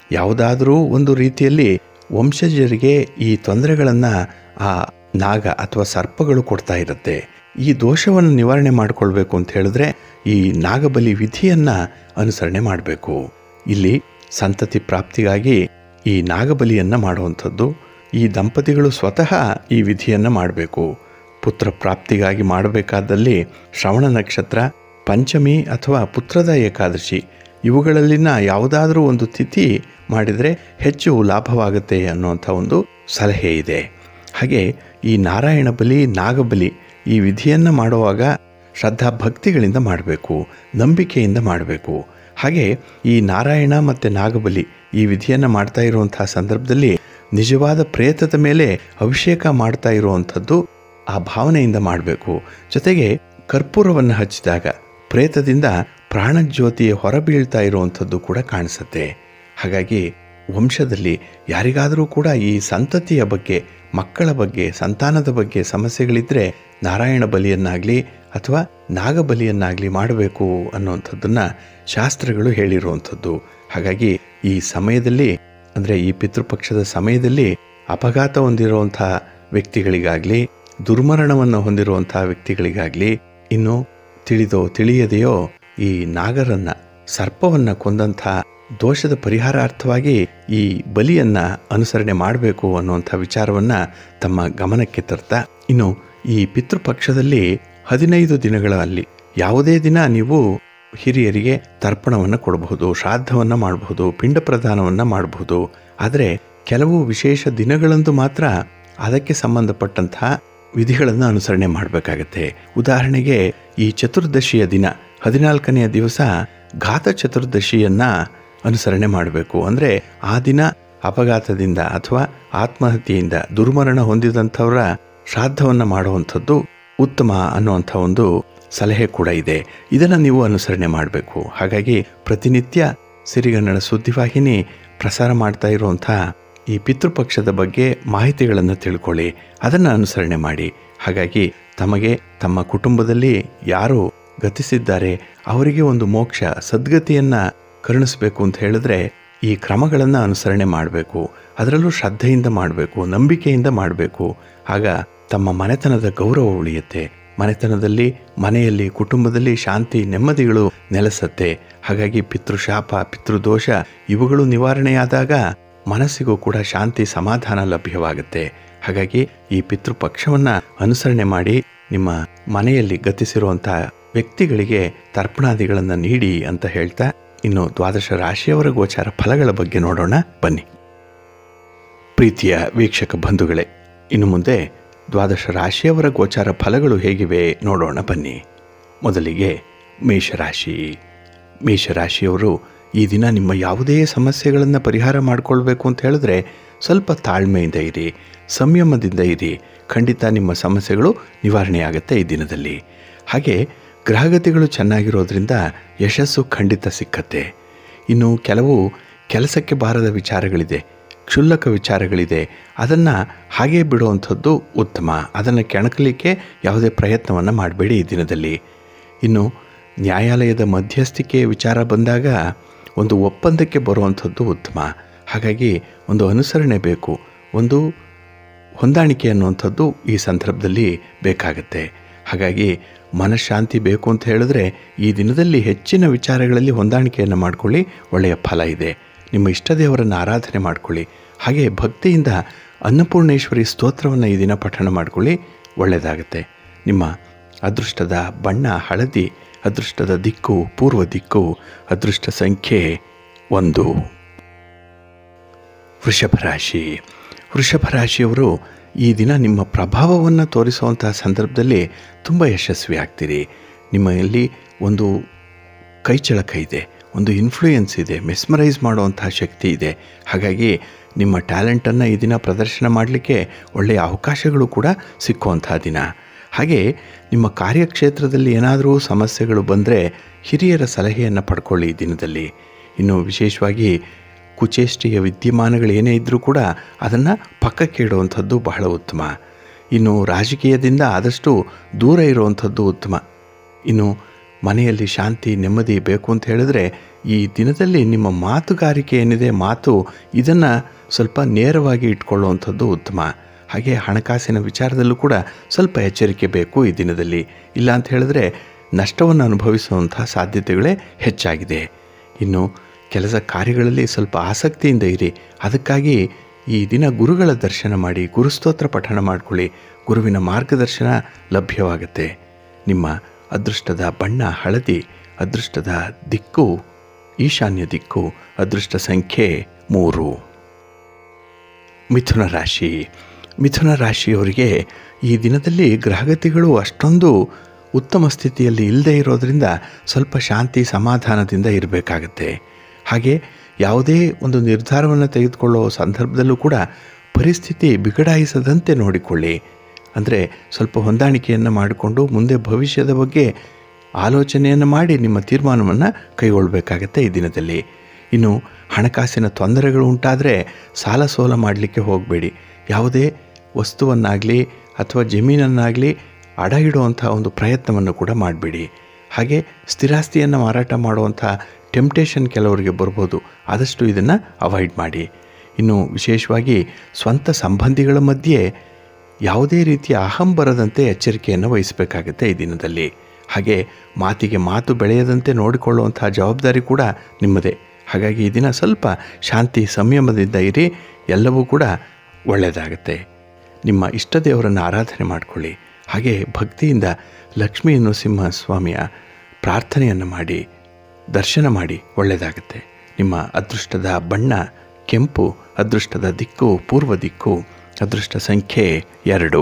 ಯಾವುದಾದರೂ ಒಂದು ರೀತಿಯಲ್ಲಿ ವಂಶಜರಿಗೆ ಈ ತೊಂದರೆಗಳನ್ನು ಆ ನಾಗ ಅಥವಾ ಸರ್ಪಗಳು ಕೊಡ್ತಾ ಇರುತ್ತೆ ಈ ದೋಷವನ್ನು ನಿವಾರಣೆ ಮಾಡಿಕೊಳ್ಬೇಕು ಅಂತ ಹೇಳಿದ್ರೆ ಈ ನಾಗಬಲಿ ವಿಧಿಯನ್ನು ಅನುಸರಣೆ ಮಾಡಬೇಕು ಇಲ್ಲಿ ಸಂತತಿ ಪ್ರಾಪ್ತಿಗಾಗಿ ಈ ನಾಗಬಲಿಯನ್ನು ಮಾಡುವಂಥದ್ದು ಈ ದಂಪತಿಗಳು ಸ್ವತಃ ಈ ವಿಧಿಯನ್ನು ಮಾಡಬೇಕು ಪುತ್ರ ಪ್ರಾಪ್ತಿಗಾಗಿ ಮಾಡಬೇಕಾದಲ್ಲಿ ಶ್ರವಣ ನಕ್ಷತ್ರ ಪಂಚಮಿ ಅಥವಾ ಪುತ್ರದ ಏಕಾದಶಿ ಇವುಗಳಲ್ಲಿನ ಯಾವುದಾದ್ರೂ ಒಂದು ತಿಥಿ ಮಾಡಿದರೆ ಹೆಚ್ಚು ಲಾಭವಾಗುತ್ತೆ ಅನ್ನುವಂಥ ಒಂದು ಸಲಹೆ ಇದೆ ಹಾಗೆ ಈ ನಾರಾಯಣ ಬಲಿ ನಾಗಬಲಿ ಈ ವಿಧಿಯನ್ನು ಮಾಡುವಾಗ ಶ್ರದ್ಧಾ ಭಕ್ತಿಗಳಿಂದ ಮಾಡಬೇಕು ನಂಬಿಕೆಯಿಂದ ಮಾಡಬೇಕು ಹಾಗೆ ಈ ನಾರಾಯಣ ಮತ್ತು ನಾಗಬಲಿ ಈ ವಿಧಿಯನ್ನು ಮಾಡ್ತಾ ಇರುವಂತಹ ಸಂದರ್ಭದಲ್ಲಿ ನಿಜವಾದ ಪ್ರೇತದ ಮೇಲೆ ಅಭಿಷೇಕ ಮಾಡ್ತಾ ಇರುವಂಥದ್ದು ಆ ಭಾವನೆಯಿಂದ ಮಾಡಬೇಕು ಜೊತೆಗೆ ಕರ್ಪೂರವನ್ನು ಹಚ್ಚಿದಾಗ ಪ್ರೇತದಿಂದ ಪ್ರಾಣಜ್ಯೋತಿ ಹೊರಬೀಳ್ತಾ ಇರುವಂಥದ್ದು ಕೂಡ ಕಾಣಿಸುತ್ತೆ ಹಾಗಾಗಿ ವಂಶದಲ್ಲಿ ಯಾರಿಗಾದರೂ ಕೂಡ ಈ ಸಂತತಿಯ ಬಗ್ಗೆ ಮಕ್ಕಳ ಬಗ್ಗೆ ಸಂತಾನದ ಬಗ್ಗೆ ಸಮಸ್ಯೆಗಳಿದ್ದರೆ ನಾರಾಯಣ ಬಲಿಯನ್ನಾಗಲಿ ಅಥವಾ ನಾಗಬಲಿಯನ್ನಾಗಲಿ ಮಾಡಬೇಕು ಅನ್ನುವಂಥದ್ದನ್ನು ಶಾಸ್ತ್ರಗಳು ಹೇಳಿರುವಂಥದ್ದು ಹಾಗಾಗಿ ಈ ಸಮಯದಲ್ಲಿ ಅಂದರೆ ಈ ಪಿತೃಪಕ್ಷದ ಸಮಯದಲ್ಲಿ ಅಪಘಾತ ಹೊಂದಿರುವಂಥ ವ್ಯಕ್ತಿಗಳಿಗಾಗಲಿ ದುರ್ಮರಣವನ್ನು ಹೊಂದಿರುವಂಥ ವ್ಯಕ್ತಿಗಳಿಗಾಗಲಿ ಇನ್ನು ತಿಳಿದೋ ತಿಳಿಯದೆಯೋ ಈ ನಾಗರನ್ನ ಸರ್ಪವನ್ನು ಕೊಂದಂಥ ದೋಷದ ಪರಿಹಾರಾರ್ಥವಾಗಿ ಈ ಬಲಿಯನ್ನ ಅನುಸರಣೆ ಮಾಡಬೇಕು ಅನ್ನುವಂಥ ವಿಚಾರವನ್ನ ತಮ್ಮ ಗಮನಕ್ಕೆ ತರ್ತಾ ಇನ್ನು ಈ ಪಿತೃಪಕ್ಷದಲ್ಲಿ ಹದಿನೈದು ದಿನಗಳಲ್ಲಿ ಯಾವುದೇ ದಿನ ನೀವು ಹಿರಿಯರಿಗೆ ತರ್ಪಣವನ್ನು ಕೊಡಬಹುದು ಶ್ರಾದ್ದವನ್ನು ಮಾಡಬಹುದು ಪಿಂಡ ಪ್ರದಾನವನ್ನು ಮಾಡಬಹುದು ಆದರೆ ಕೆಲವು ವಿಶೇಷ ದಿನಗಳಂದು ಮಾತ್ರ ಅದಕ್ಕೆ ಸಂಬಂಧಪಟ್ಟಂತಹ ವಿಧಿಗಳನ್ನು ಅನುಸರಣೆ ಮಾಡಬೇಕಾಗತ್ತೆ ಉದಾಹರಣೆಗೆ ಈ ಚತುರ್ದಶಿಯ ದಿನ ಹದಿನಾಲ್ಕನೆಯ ದಿವಸ ಘಾತ ಚತುರ್ದಶಿಯನ್ನ ಅನುಸರಣೆ ಮಾಡಬೇಕು ಅಂದರೆ ಆ ದಿನ ಅಪಘಾತದಿಂದ ಅಥವಾ ಆತ್ಮಹತ್ಯೆಯಿಂದ ದುರ್ಮರಣ ಹೊಂದಿದಂಥವರ ಶ್ರಾದ್ದವನ್ನು ಮಾಡುವಂಥದ್ದು ಉತ್ತಮ ಅನ್ನುವಂಥ ಒಂದು ಸಲಹೆ ಕೂಡ ಇದೆ ಇದನ್ನು ನೀವು ಅನುಸರಣೆ ಮಾಡಬೇಕು ಹಾಗಾಗಿ ಪ್ರತಿನಿತ್ಯ ಸಿರಿಗನ್ನಡ ಸುದ್ದಿವಾಹಿನಿ ಪ್ರಸಾರ ಮಾಡ್ತಾ ಇರುವಂಥ ಈ ಪಿತೃಪಕ್ಷದ ಬಗ್ಗೆ ಮಾಹಿತಿಗಳನ್ನು ತಿಳ್ಕೊಳ್ಳಿ ಅದನ್ನು ಅನುಸರಣೆ ಮಾಡಿ ಹಾಗಾಗಿ ತಮಗೆ ತಮ್ಮ ಕುಟುಂಬದಲ್ಲಿ ಯಾರು ಗತಿಸಿದ್ದಾರೆ ಅವರಿಗೆ ಒಂದು ಮೋಕ್ಷ ಸದ್ಗತಿಯನ್ನು ಕರುಣಿಸಬೇಕು ಅಂತ ಹೇಳಿದ್ರೆ ಈ ಕ್ರಮಗಳನ್ನು ಅನುಸರಣೆ ಮಾಡಬೇಕು ಅದರಲ್ಲೂ ಶ್ರದ್ಧೆಯಿಂದ ಮಾಡಬೇಕು ನಂಬಿಕೆಯಿಂದ ಮಾಡಬೇಕು ಆಗ ತಮ್ಮ ಮನೆತನದ ಗೌರವ ಉಳಿಯುತ್ತೆ ಮನೆತನದಲ್ಲಿ ಮನೆಯಲ್ಲಿ ಕುಟುಂಬದಲ್ಲಿ ಶಾಂತಿ ನೆಮ್ಮದಿಗಳು ನೆಲೆಸತ್ತೆ ಹಾಗಾಗಿ ಪಿತೃಶಾಪ ಪಿತೃದೋಷ ಇವುಗಳು ನಿವಾರಣೆಯಾದಾಗ ಮನಸ್ಸಿಗೂ ಕೂಡ ಶಾಂತಿ ಸಮಾಧಾನ ಲಭ್ಯವಾಗುತ್ತೆ ಹಾಗಾಗಿ ಈ ಪಿತೃಪಕ್ಷವನ್ನು ಅನುಸರಣೆ ಮಾಡಿ ನಿಮ್ಮ ಮನೆಯಲ್ಲಿ ಗತಿಸಿರುವಂಥ ವ್ಯಕ್ತಿಗಳಿಗೆ ತರ್ಪಣಾದಿಗಳನ್ನು ನೀಡಿ ಅಂತ ಹೇಳ್ತಾ ಇನ್ನು ದ್ವಾದಶ ರಾಶಿಯವರ ಗೋಚಾರ ಫಲಗಳ ಬಗ್ಗೆ ನೋಡೋಣ ಬನ್ನಿ ಪ್ರೀತಿಯ ವೀಕ್ಷಕ ಬಂಧುಗಳೇ ಇನ್ನು ಮುಂದೆ ದ್ವಾದಶ ರಾಶಿಯವರ ಗೋಚಾರ ಫಲಗಳು ಹೇಗಿವೆ ನೋಡೋಣ ಬನ್ನಿ ಮೊದಲಿಗೆ ಮೇಷರಾಶಿ ಮೇಷರಾಶಿಯವರು ಈ ದಿನ ನಿಮ್ಮ ಯಾವುದೇ ಸಮಸ್ಯೆಗಳನ್ನು ಪರಿಹಾರ ಮಾಡಿಕೊಳ್ಬೇಕು ಅಂತ ಹೇಳಿದ್ರೆ ಸ್ವಲ್ಪ ತಾಳ್ಮೆಯಿಂದ ಇರಿ ಸಂಯಮದಿಂದ ಇರಿ ಖಂಡಿತ ನಿಮ್ಮ ಸಮಸ್ಯೆಗಳು ನಿವಾರಣೆಯಾಗುತ್ತೆ ಈ ದಿನದಲ್ಲಿ ಹಾಗೆ ಗ್ರಹಗತಿಗಳು ಚೆನ್ನಾಗಿರೋದ್ರಿಂದ ಯಶಸ್ಸು ಖಂಡಿತ ಸಿಕ್ಕತ್ತೆ ಇನ್ನು ಕೆಲವು ಕೆಲಸಕ್ಕೆ ಬಾರದ ವಿಚಾರಗಳಿದೆ ಕ್ಷುಲ್ಲಕ ವಿಚಾರಗಳಿದೆ ಅದನ್ನು ಹಾಗೇ ಬಿಡುವಂಥದ್ದು ಉತ್ತಮ ಅದನ್ನು ಕೆಣಕಲಿಕ್ಕೆ ಯಾವುದೇ ಪ್ರಯತ್ನವನ್ನು ಮಾಡಬೇಡಿ ಈ ದಿನದಲ್ಲಿ ಇನ್ನು ನ್ಯಾಯಾಲಯದ ಮಧ್ಯಸ್ಥಿಕೆ ವಿಚಾರ ಬಂದಾಗ ಒಂದು ಒಪ್ಪಂದಕ್ಕೆ ಬರುವಂಥದ್ದು ಉತ್ತಮ ಹಾಗಾಗಿ ಒಂದು ಅನುಸರಣೆ ಬೇಕು ಒಂದು ಹೊಂದಾಣಿಕೆ ಅನ್ನುವಂಥದ್ದು ಈ ಸಂದರ್ಭದಲ್ಲಿ ಬೇಕಾಗತ್ತೆ ಹಾಗಾಗಿ ಮನಃಶಾಂತಿ ಬೇಕು ಅಂತ ಹೇಳಿದ್ರೆ ಈ ದಿನದಲ್ಲಿ ಹೆಚ್ಚಿನ ವಿಚಾರಗಳಲ್ಲಿ ಹೊಂದಾಣಿಕೆಯನ್ನು ಮಾಡಿಕೊಳ್ಳಿ ಒಳ್ಳೆಯ ಫಲ ಇದೆ ನಿಮ್ಮ ಇಷ್ಟ ದೇವರನ್ನು ಆರಾಧನೆ ಮಾಡಿಕೊಳ್ಳಿ ಹಾಗೆ ಭಕ್ತಿಯಿಂದ ಅನ್ನಪೂರ್ಣೇಶ್ವರಿ ಸ್ತೋತ್ರವನ್ನು ಈ ದಿನ ಪಠಣ ಮಾಡಿಕೊಳ್ಳಿ ಒಳ್ಳೆಯದಾಗುತ್ತೆ ನಿಮ್ಮ ಅದೃಷ್ಟದ ಬಣ್ಣ ಹಳದಿ ಅದೃಷ್ಟದ ದಿಕ್ಕು ಪೂರ್ವ ದಿಕ್ಕು ಅದೃಷ್ಟ ಸಂಖ್ಯೆ ಒಂದು ವೃಷಭ ರಾಶಿ ವೃಷಭ ರಾಶಿಯವರು ಈ ದಿನ ನಿಮ್ಮ ಪ್ರಭಾವವನ್ನು ತೋರಿಸುವಂತಹ ಸಂದರ್ಭದಲ್ಲಿ ತುಂಬ ಯಶಸ್ವಿ ಆಗ್ತೀರಿ ನಿಮ್ಮಲ್ಲಿ ಒಂದು ಕೈಚಳಕ ಇದೆ ಒಂದು ಇನ್ಫ್ಲೂಯೆನ್ಸ್ ಇದೆ ಮೆಸ್ಮರೈಸ್ ಮಾಡುವಂತಹ ಶಕ್ತಿ ಇದೆ ಹಾಗಾಗಿ ನಿಮ್ಮ ಟ್ಯಾಲೆಂಟನ್ನು ಈ ದಿನ ಪ್ರದರ್ಶನ ಮಾಡಲಿಕ್ಕೆ ಒಳ್ಳೆಯ ಅವಕಾಶಗಳು ಕೂಡ ಸಿಕ್ಕುವಂತಹ ದಿನ ಹಾಗೆ ನಿಮ್ಮ ಕಾರ್ಯಕ್ಷೇತ್ರದಲ್ಲಿ ಏನಾದರೂ ಸಮಸ್ಯೆಗಳು ಬಂದರೆ ಹಿರಿಯರ ಸಲಹೆಯನ್ನು ಪಡ್ಕೊಳ್ಳಿ ಈ ದಿನದಲ್ಲಿ ಇನ್ನು ವಿಶೇಷವಾಗಿ ಕುಚೇಷ್ಟಿಯ ವಿದ್ಯಮಾನಗಳು ಏನೇ ಇದ್ದರೂ ಕೂಡ ಅದನ್ನು ಪಕ್ಕಕ್ಕೆ ಇಡುವಂಥದ್ದು ಬಹಳ ಉತ್ತಮ ಇನ್ನು ರಾಜಕೀಯದಿಂದ ಆದಷ್ಟು ದೂರ ಇರುವಂಥದ್ದು ಉತ್ತಮ ಇನ್ನು ಮನೆಯಲ್ಲಿ ಶಾಂತಿ ನೆಮ್ಮದಿ ಬೇಕು ಅಂತ ಹೇಳಿದ್ರೆ ಈ ದಿನದಲ್ಲಿ ನಿಮ್ಮ ಮಾತುಗಾರಿಕೆ ಏನಿದೆ ಮಾತು ಇದನ್ನು ಸ್ವಲ್ಪ ನೇರವಾಗಿ ಇಟ್ಕೊಳ್ಳುವಂಥದ್ದು ಉತ್ತಮ ಹಾಗೆ ಹಣಕಾಸಿನ ವಿಚಾರದಲ್ಲೂ ಕೂಡ ಸ್ವಲ್ಪ ಎಚ್ಚರಿಕೆ ಬೇಕು ಈ ದಿನದಲ್ಲಿ ಇಲ್ಲ ಅಂತ ಹೇಳಿದ್ರೆ ನಷ್ಟವನ್ನು ಅನುಭವಿಸುವಂಥ ಸಾಧ್ಯತೆಗಳೇ ಹೆಚ್ಚಾಗಿದೆ ಇನ್ನು ಕೆಲಸ ಕಾರ್ಯಗಳಲ್ಲಿ ಸ್ವಲ್ಪ ಆಸಕ್ತಿಯಿಂದ ಇರಿ ಅದಕ್ಕಾಗಿ ಈ ದಿನ ಗುರುಗಳ ದರ್ಶನ ಮಾಡಿ ಗುರುಸ್ತೋತ್ರ ಪಠಣ ಮಾಡಿಕೊಳ್ಳಿ ಗುರುವಿನ ಮಾರ್ಗದರ್ಶನ ಲಭ್ಯವಾಗುತ್ತೆ ನಿಮ್ಮ ಅದೃಷ್ಟದ ಬಣ್ಣ ಹಳದಿ ಅದೃಷ್ಟದ ದಿಕ್ಕು ಈಶಾನ್ಯ ದಿಕ್ಕು ಅದೃಷ್ಟ ಸಂಖ್ಯೆ ಮೂರು ಮಿಥುನ ರಾಶಿ ಮಿಥುನ ರಾಶಿಯವರಿಗೆ ಈ ದಿನದಲ್ಲಿ ಗ್ರಹಗತಿಗಳು ಅಷ್ಟೊಂದು ಉತ್ತಮ ಸ್ಥಿತಿಯಲ್ಲಿ ಇಲ್ಲದೆ ಇರೋದರಿಂದ ಸ್ವಲ್ಪ ಶಾಂತಿ ಸಮಾಧಾನದಿಂದ ಇರಬೇಕಾಗತ್ತೆ ಹಾಗೆ ಯಾವುದೇ ಒಂದು ನಿರ್ಧಾರವನ್ನು ತೆಗೆದುಕೊಳ್ಳೋ ಸಂದರ್ಭದಲ್ಲೂ ಕೂಡ ಪರಿಸ್ಥಿತಿ ಬಿಗಡಾಯಿಸದಂತೆ ನೋಡಿಕೊಳ್ಳಿ ಅಂದರೆ ಸ್ವಲ್ಪ ಹೊಂದಾಣಿಕೆಯನ್ನು ಮಾಡಿಕೊಂಡು ಮುಂದೆ ಭವಿಷ್ಯದ ಬಗ್ಗೆ ಆಲೋಚನೆಯನ್ನು ಮಾಡಿ ನಿಮ್ಮ ತೀರ್ಮಾನವನ್ನು ಕೈಗೊಳ್ಳಬೇಕಾಗತ್ತೆ ಈ ದಿನದಲ್ಲಿ ಇನ್ನು ಹಣಕಾಸಿನ ತೊಂದರೆಗಳು ಉಂಟಾದರೆ ಸಾಲ ಸೋಲ ಮಾಡಲಿಕ್ಕೆ ಹೋಗಬೇಡಿ ಯಾವುದೇ ವಸ್ತುವನ್ನಾಗಲಿ ಅಥವಾ ಜಮೀನನ್ನಾಗಲಿ ಅಡ ಇಡುವಂಥ ಒಂದು ಪ್ರಯತ್ನವನ್ನು ಕೂಡ ಮಾಡಬೇಡಿ ಹಾಗೆ ಸ್ಥಿರಾಸ್ತಿಯನ್ನು ಮಾರಾಟ ಮಾಡುವಂಥ ಟೆಂಪ್ಟೇಷನ್ ಕೆಲವರಿಗೆ ಬರ್ಬೋದು ಆದಷ್ಟು ಇದನ್ನು ಅವಾಯ್ಡ್ ಮಾಡಿ ಇನ್ನು ವಿಶೇಷವಾಗಿ ಸ್ವಂತ ಸಂಬಂಧಿಗಳ ಮಧ್ಯೆ ಯಾವುದೇ ರೀತಿಯ ಅಹಂ ಬರದಂತೆ ಎಚ್ಚರಿಕೆಯನ್ನು ವಹಿಸಬೇಕಾಗುತ್ತೆ ಈ ದಿನದಲ್ಲಿ ಹಾಗೆ ಮಾತಿಗೆ ಮಾತು ಬೆಳೆಯದಂತೆ ನೋಡಿಕೊಳ್ಳುವಂಥ ಜವಾಬ್ದಾರಿ ಕೂಡ ನಿಮ್ಮದೇ ಹಾಗಾಗಿ ಈ ದಿನ ಸ್ವಲ್ಪ ಶಾಂತಿ ಸಂಯಮದಿಂದ ಇರಿ ಎಲ್ಲವೂ ಕೂಡ ಒಳ್ಳೆಯದಾಗತ್ತೆ ನಿಮ್ಮ ಇಷ್ಟ ದೇವರನ್ನು ಆರಾಧನೆ ಮಾಡಿಕೊಳ್ಳಿ ಹಾಗೆ ಭಕ್ತಿಯಿಂದ ಲಕ್ಷ್ಮೀ ನರಸಿಂಹ ಸ್ವಾಮಿಯ ಪ್ರಾರ್ಥನೆಯನ್ನು ಮಾಡಿ ದರ್ಶನ ಮಾಡಿ ಒಳ್ಳೆಯದಾಗುತ್ತೆ ನಿಮ್ಮ ಅದೃಷ್ಟದ ಬಣ್ಣ ಕೆಂಪು ಅದೃಷ್ಟದ ದಿಕ್ಕು ಪೂರ್ವ ದಿಕ್ಕು ಅದೃಷ್ಟ ಸಂಖ್ಯೆ ಎರಡು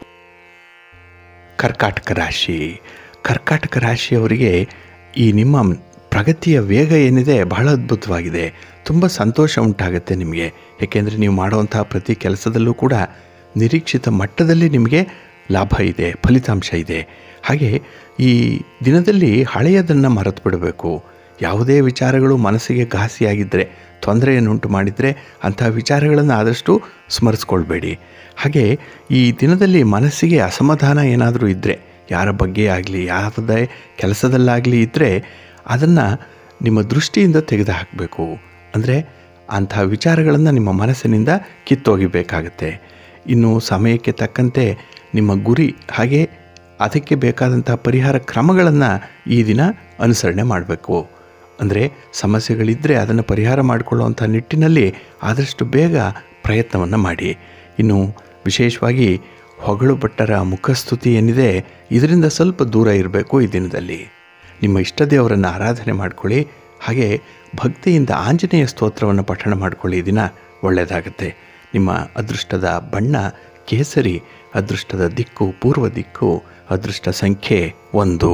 ಕರ್ಕಾಟಕ ರಾಶಿ ಕರ್ಕಾಟಕ ರಾಶಿಯವರಿಗೆ ಈ ನಿಮ್ಮ ಪ್ರಗತಿಯ ವೇಗ ಏನಿದೆ ಬಹಳ ಅದ್ಭುತವಾಗಿದೆ ತುಂಬ ಸಂತೋಷ ಉಂಟಾಗುತ್ತೆ ನಿಮಗೆ ಏಕೆಂದರೆ ನೀವು ಮಾಡುವಂಥ ಪ್ರತಿ ಕೆಲಸದಲ್ಲೂ ಕೂಡ ನಿರೀಕ್ಷಿತ ಮಟ್ಟದಲ್ಲಿ ನಿಮಗೆ ಲಾಭ ಇದೆ ಫಲಿತಾಂಶ ಇದೆ ಹಾಗೆ ಈ ದಿನದಲ್ಲಿ ಹಳೆಯದನ್ನು ಮರೆತು ಬಿಡಬೇಕು ಯಾವುದೇ ವಿಚಾರಗಳು ಮನಸ್ಸಿಗೆ ಘಾಸಿಯಾಗಿದ್ದರೆ ತೊಂದರೆಯನ್ನುಂಟು ಮಾಡಿದರೆ ಅಂಥ ವಿಚಾರಗಳನ್ನು ಆದಷ್ಟು ಸ್ಮರಿಸ್ಕೊಳ್ಬೇಡಿ ಹಾಗೆ ಈ ದಿನದಲ್ಲಿ ಮನಸ್ಸಿಗೆ ಅಸಮಾಧಾನ ಏನಾದರೂ ಇದ್ದರೆ ಯಾರ ಬಗ್ಗೆ ಆಗಲಿ ಯಾವುದೇ ಕೆಲಸದಲ್ಲಾಗಲಿ ಇದ್ದರೆ ಅದನ್ನು ನಿಮ್ಮ ದೃಷ್ಟಿಯಿಂದ ತೆಗೆದು ಹಾಕಬೇಕು ಅಂದರೆ ಅಂಥ ವಿಚಾರಗಳನ್ನು ನಿಮ್ಮ ಮನಸ್ಸಿನಿಂದ ಕಿತ್ತೊಗಿಬೇಕಾಗತ್ತೆ ಇನ್ನು ಸಮಯಕ್ಕೆ ತಕ್ಕಂತೆ ನಿಮ್ಮ ಗುರಿ ಹಾಗೆ ಅದಕ್ಕೆ ಬೇಕಾದಂಥ ಪರಿಹಾರ ಕ್ರಮಗಳನ್ನು ಈ ದಿನ ಅನುಸರಣೆ ಮಾಡಬೇಕು ಅಂದರೆ ಸಮಸ್ಯೆಗಳಿದ್ದರೆ ಅದನ್ನು ಪರಿಹಾರ ಮಾಡಿಕೊಳ್ಳುವಂಥ ನಿಟ್ಟಿನಲ್ಲಿ ಆದಷ್ಟು ಬೇಗ ಪ್ರಯತ್ನವನ್ನು ಮಾಡಿ ಇನ್ನು ವಿಶೇಷವಾಗಿ ಹೊಗಳು ಭಟ್ಟರ ಮುಖಸ್ತುತಿ ಏನಿದೆ ಇದರಿಂದ ಸ್ವಲ್ಪ ದೂರ ಇರಬೇಕು ಈ ದಿನದಲ್ಲಿ ನಿಮ್ಮ ಇಷ್ಟ ದೇವರನ್ನು ಆರಾಧನೆ ಮಾಡಿಕೊಳ್ಳಿ ಹಾಗೆ ಭಕ್ತಿಯಿಂದ ಆಂಜನೇಯ ಸ್ತೋತ್ರವನ್ನು ಪಠಣ ಮಾಡಿಕೊಳ್ಳಿ ಈ ದಿನ ಒಳ್ಳೆಯದಾಗುತ್ತೆ ನಿಮ್ಮ ಅದೃಷ್ಟದ ಬಣ್ಣ ಕೇಸರಿ ಅದೃಷ್ಟದ ದಿಕ್ಕು ಪೂರ್ವ ದಿಕ್ಕು ಅದೃಷ್ಟ ಸಂಖ್ಯೆ ಒಂದು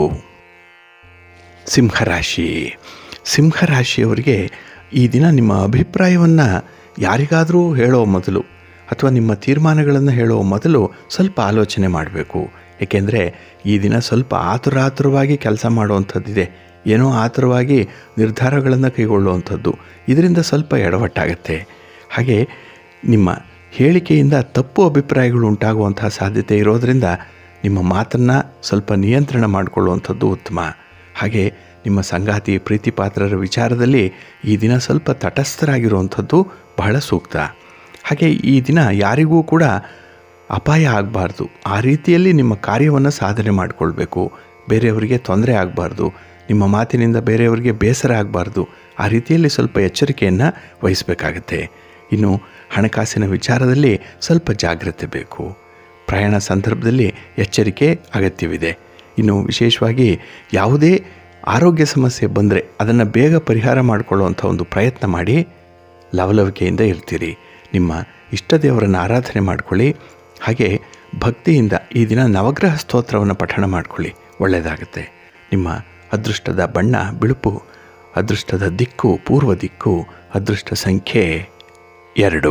ಸಿಂಹರಾಶಿ ಸಿಂಹರಾಶಿಯವರಿಗೆ ಈ ದಿನ ನಿಮ್ಮ ಅಭಿಪ್ರಾಯವನ್ನು ಯಾರಿಗಾದರೂ ಹೇಳೋ ಮೊದಲು ಅಥವಾ ನಿಮ್ಮ ತೀರ್ಮಾನಗಳನ್ನು ಹೇಳೋ ಮೊದಲು ಸ್ವಲ್ಪ ಆಲೋಚನೆ ಮಾಡಬೇಕು ಏಕೆಂದರೆ ಈ ದಿನ ಸ್ವಲ್ಪ ಆತುರಾತುರವಾಗಿ ಕೆಲಸ ಮಾಡುವಂಥದ್ದಿದೆ ಏನೋ ಆತುರವಾಗಿ ನಿರ್ಧಾರಗಳನ್ನು ಕೈಗೊಳ್ಳುವಂಥದ್ದು ಇದರಿಂದ ಸ್ವಲ್ಪ ಎಡವಟ್ಟಾಗತ್ತೆ ಹಾಗೆ ನಿಮ್ಮ ಹೇಳಿಕೆಯಿಂದ ತಪ್ಪು ಅಭಿಪ್ರಾಯಗಳು ಉಂಟಾಗುವಂತಹ ಸಾಧ್ಯತೆ ಇರೋದರಿಂದ ನಿಮ್ಮ ಮಾತನ್ನು ಸ್ವಲ್ಪ ನಿಯಂತ್ರಣ ಮಾಡಿಕೊಳ್ಳುವಂಥದ್ದು ಉತ್ತಮ ಹಾಗೆ ನಿಮ್ಮ ಸಂಗಾತಿ ಪ್ರೀತಿ ಪಾತ್ರರ ವಿಚಾರದಲ್ಲಿ ಈ ದಿನ ಸ್ವಲ್ಪ ತಟಸ್ಥರಾಗಿರುವಂಥದ್ದು ಬಹಳ ಸೂಕ್ತ ಹಾಗೆ ಈ ದಿನ ಯಾರಿಗೂ ಕೂಡ ಅಪಾಯ ಆಗಬಾರ್ದು ಆ ರೀತಿಯಲ್ಲಿ ನಿಮ್ಮ ಕಾರ್ಯವನ್ನು ಸಾಧನೆ ಮಾಡಿಕೊಳ್ಬೇಕು ಬೇರೆಯವರಿಗೆ ತೊಂದರೆ ಆಗಬಾರ್ದು ನಿಮ್ಮ ಮಾತಿನಿಂದ ಬೇರೆಯವರಿಗೆ ಬೇಸರ ಆಗಬಾರ್ದು ಆ ರೀತಿಯಲ್ಲಿ ಸ್ವಲ್ಪ ಎಚ್ಚರಿಕೆಯನ್ನು ವಹಿಸಬೇಕಾಗತ್ತೆ ಇನ್ನು ಹಣಕಾಸಿನ ವಿಚಾರದಲ್ಲಿ ಸ್ವಲ್ಪ ಜಾಗ್ರತೆ ಬೇಕು ಪ್ರಯಾಣ ಸಂದರ್ಭದಲ್ಲಿ ಎಚ್ಚರಿಕೆ ಅಗತ್ಯವಿದೆ ಇನ್ನು ವಿಶೇಷವಾಗಿ ಯಾವುದೇ ಆರೋಗ್ಯ ಸಮಸ್ಯೆ ಬಂದರೆ ಅದನ್ನು ಬೇಗ ಪರಿಹಾರ ಮಾಡಿಕೊಳ್ಳುವಂಥ ಒಂದು ಪ್ರಯತ್ನ ಮಾಡಿ ಲವಲವಿಕೆಯಿಂದ ಇರ್ತೀರಿ ನಿಮ್ಮ ಇಷ್ಟ ದೇವರನ್ನು ಆರಾಧನೆ ಮಾಡಿಕೊಳ್ಳಿ ಹಾಗೆ ಭಕ್ತಿಯಿಂದ ಈ ದಿನ ನವಗ್ರಹ ಸ್ತೋತ್ರವನ್ನು ಪಠಣ ಮಾಡಿಕೊಳ್ಳಿ ಒಳ್ಳೆಯದಾಗುತ್ತೆ ನಿಮ್ಮ ಅದೃಷ್ಟದ ಬಣ್ಣ ಬಿಳುಪು ಅದೃಷ್ಟದ ದಿಕ್ಕು ಪೂರ್ವ ದಿಕ್ಕು ಅದೃಷ್ಟ ಸಂಖ್ಯೆ ಎರಡು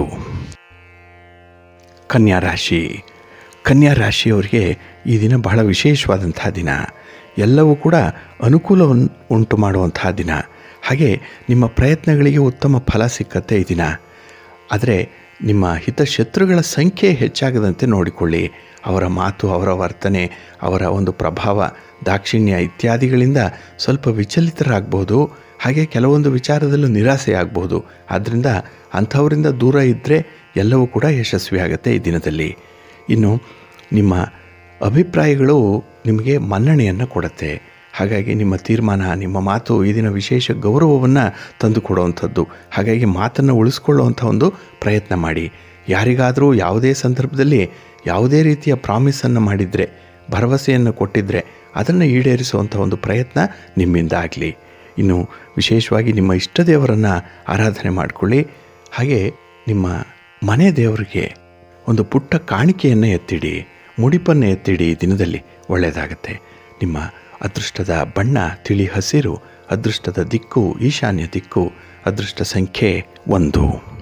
ಕನ್ಯಾ ರಾಶಿ ಕನ್ಯಾ ರಾಶಿಯವರಿಗೆ ಈ ದಿನ ಬಹಳ ವಿಶೇಷವಾದಂತಹ ದಿನ ಎಲ್ಲವೂ ಕೂಡ ಅನುಕೂಲವನ್ನು ಉಂಟು ಮಾಡುವಂತಹ ದಿನ ಹಾಗೆ ನಿಮ್ಮ ಪ್ರಯತ್ನಗಳಿಗೆ ಉತ್ತಮ ಫಲ ಸಿಕ್ಕತ್ತೆ ಈ ದಿನ ಆದರೆ ನಿಮ್ಮ ಹಿತಶತ್ರುಗಳ ಸಂಖ್ಯೆ ಹೆಚ್ಚಾಗದಂತೆ ನೋಡಿಕೊಳ್ಳಿ ಅವರ ಮಾತು ಅವರ ವರ್ತನೆ ಅವರ ಒಂದು ಪ್ರಭಾವ ದಾಕ್ಷಿಣ್ಯ ಇತ್ಯಾದಿಗಳಿಂದ ಸ್ವಲ್ಪ ವಿಚಲಿತರಾಗ್ಬೋದು ಹಾಗೆ ಕೆಲವೊಂದು ವಿಚಾರದಲ್ಲೂ ನಿರಾಸೆ ಆಗ್ಬೋದು ಆದ್ದರಿಂದ ಅಂಥವರಿಂದ ದೂರ ಇದ್ದರೆ ಎಲ್ಲವೂ ಕೂಡ ಯಶಸ್ವಿಯಾಗತ್ತೆ ಈ ದಿನದಲ್ಲಿ ಇನ್ನು ನಿಮ್ಮ ಅಭಿಪ್ರಾಯಗಳು ನಿಮಗೆ ಮನ್ನಣೆಯನ್ನು ಕೊಡುತ್ತೆ ಹಾಗಾಗಿ ನಿಮ್ಮ ತೀರ್ಮಾನ ನಿಮ್ಮ ಮಾತು ಈ ದಿನ ವಿಶೇಷ ಗೌರವವನ್ನು ತಂದುಕೊಡುವಂಥದ್ದು ಹಾಗಾಗಿ ಮಾತನ್ನು ಉಳಿಸ್ಕೊಳ್ಳುವಂಥ ಒಂದು ಪ್ರಯತ್ನ ಮಾಡಿ ಯಾರಿಗಾದರೂ ಯಾವುದೇ ಸಂದರ್ಭದಲ್ಲಿ ಯಾವುದೇ ರೀತಿಯ ಪ್ರಾಮಿಸನ್ನು ಮಾಡಿದರೆ ಭರವಸೆಯನ್ನು ಕೊಟ್ಟಿದ್ದರೆ ಅದನ್ನು ಈಡೇರಿಸುವಂಥ ಒಂದು ಪ್ರಯತ್ನ ನಿಮ್ಮಿಂದ ಆಗಲಿ ಇನ್ನು ವಿಶೇಷವಾಗಿ ನಿಮ್ಮ ಇಷ್ಟ ದೇವರನ್ನು ಆರಾಧನೆ ಮಾಡಿಕೊಳ್ಳಿ ಹಾಗೆ ನಿಮ್ಮ ಮನೆ ದೇವರಿಗೆ ಒಂದು ಪುಟ್ಟ ಕಾಣಿಕೆಯನ್ನು ಎತ್ತಿಡಿ ಮುಡಿಪನ್ನು ಎತ್ತಿಡಿ ಈ ದಿನದಲ್ಲಿ ಒಳ್ಳೆಯದಾಗತ್ತೆ ನಿಮ್ಮ ಅದೃಷ್ಟದ ಬಣ್ಣ ತಿಳಿ ಹಸಿರು ಅದೃಷ್ಟದ ದಿಕ್ಕು ಈಶಾನ್ಯ ದಿಕ್ಕು ಅದೃಷ್ಟ ಸಂಖ್ಯೆ ಒಂದು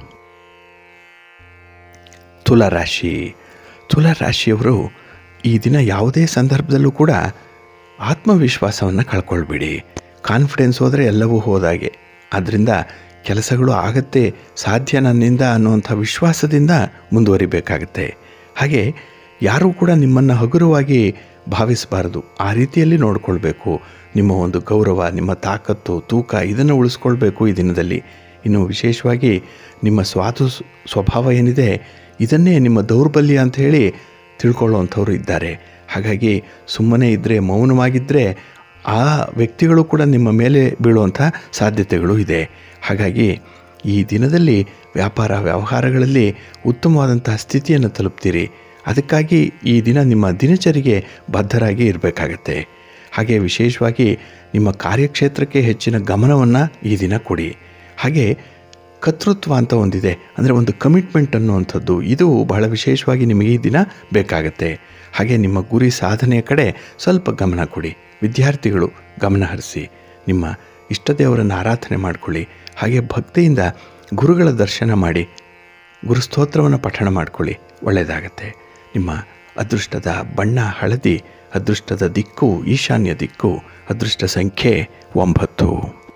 ತುಲಾರಾಶಿ ತುಲಾರಾಶಿಯವರು ಈ ದಿನ ಯಾವುದೇ ಸಂದರ್ಭದಲ್ಲೂ ಕೂಡ ಆತ್ಮವಿಶ್ವಾಸವನ್ನು ಕಳ್ಕೊಳ್ಬೇಡಿ ಕಾನ್ಫಿಡೆನ್ಸ್ ಹೋದರೆ ಎಲ್ಲವೂ ಹೋದಾಗೆ ಆದ್ದರಿಂದ ಕೆಲಸಗಳು ಆಗತ್ತೆ ಸಾಧ್ಯ ನನ್ನಿಂದ ಅನ್ನುವಂಥ ವಿಶ್ವಾಸದಿಂದ ಮುಂದುವರಿಬೇಕಾಗತ್ತೆ ಹಾಗೆ ಯಾರೂ ಕೂಡ ನಿಮ್ಮನ್ನು ಹಗುರವಾಗಿ ಭಾವಿಸಬಾರದು ಆ ರೀತಿಯಲ್ಲಿ ನೋಡಿಕೊಳ್ಬೇಕು ನಿಮ್ಮ ಒಂದು ಗೌರವ ನಿಮ್ಮ ತಾಕತ್ತು ತೂಕ ಇದನ್ನು ಉಳಿಸ್ಕೊಳ್ಬೇಕು ಈ ದಿನದಲ್ಲಿ ಇನ್ನು ವಿಶೇಷವಾಗಿ ನಿಮ್ಮ ಸ್ವಾತು ಸ್ವಭಾವ ಏನಿದೆ ಇದನ್ನೇ ನಿಮ್ಮ ದೌರ್ಬಲ್ಯ ಅಂತ ಹೇಳಿ ತಿಳ್ಕೊಳ್ಳುವಂಥವ್ರು ಇದ್ದಾರೆ ಹಾಗಾಗಿ ಸುಮ್ಮನೆ ಇದ್ದರೆ ಮೌನವಾಗಿದ್ದರೆ ಆ ವ್ಯಕ್ತಿಗಳು ಕೂಡ ನಿಮ್ಮ ಮೇಲೆ ಬೀಳುವಂಥ ಸಾಧ್ಯತೆಗಳು ಇದೆ ಹಾಗಾಗಿ ಈ ದಿನದಲ್ಲಿ ವ್ಯಾಪಾರ ವ್ಯವಹಾರಗಳಲ್ಲಿ ಉತ್ತಮವಾದಂತಹ ಸ್ಥಿತಿಯನ್ನು ತಲುಪ್ತೀರಿ ಅದಕ್ಕಾಗಿ ಈ ದಿನ ನಿಮ್ಮ ದಿನಚರಿಗೆ ಬದ್ಧರಾಗಿ ಇರಬೇಕಾಗತ್ತೆ ಹಾಗೆ ವಿಶೇಷವಾಗಿ ನಿಮ್ಮ ಕಾರ್ಯಕ್ಷೇತ್ರಕ್ಕೆ ಹೆಚ್ಚಿನ ಗಮನವನ್ನು ಈ ದಿನ ಕೊಡಿ ಹಾಗೆ ಕರ್ತೃತ್ವ ಅಂತ ಒಂದಿದೆ ಅಂದರೆ ಒಂದು ಕಮಿಟ್ಮೆಂಟ್ ಅನ್ನುವಂಥದ್ದು ಇದು ಬಹಳ ವಿಶೇಷವಾಗಿ ನಿಮಗೆ ಈ ದಿನ ಬೇಕಾಗತ್ತೆ ಹಾಗೆ ನಿಮ್ಮ ಗುರಿ ಸಾಧನೆಯ ಕಡೆ ಸ್ವಲ್ಪ ಗಮನ ಕೊಡಿ ವಿದ್ಯಾರ್ಥಿಗಳು ಗಮನ ಹರಿಸಿ ನಿಮ್ಮ ಇಷ್ಟ ದೇವರನ್ನು ಆರಾಧನೆ ಮಾಡಿಕೊಳ್ಳಿ ಹಾಗೆ ಭಕ್ತಿಯಿಂದ ಗುರುಗಳ ದರ್ಶನ ಮಾಡಿ ಗುರುಸ್ತೋತ್ರವನ್ನು ಪಠಣ ಮಾಡಿಕೊಳ್ಳಿ ಒಳ್ಳೆಯದಾಗತ್ತೆ ನಿಮ್ಮ ಅದೃಷ್ಟದ ಬಣ್ಣ ಹಳದಿ ಅದೃಷ್ಟದ ದಿಕ್ಕು ಈಶಾನ್ಯ ದಿಕ್ಕು ಅದೃಷ್ಟ ಸಂಖ್ಯೆ ಒಂಬತ್ತು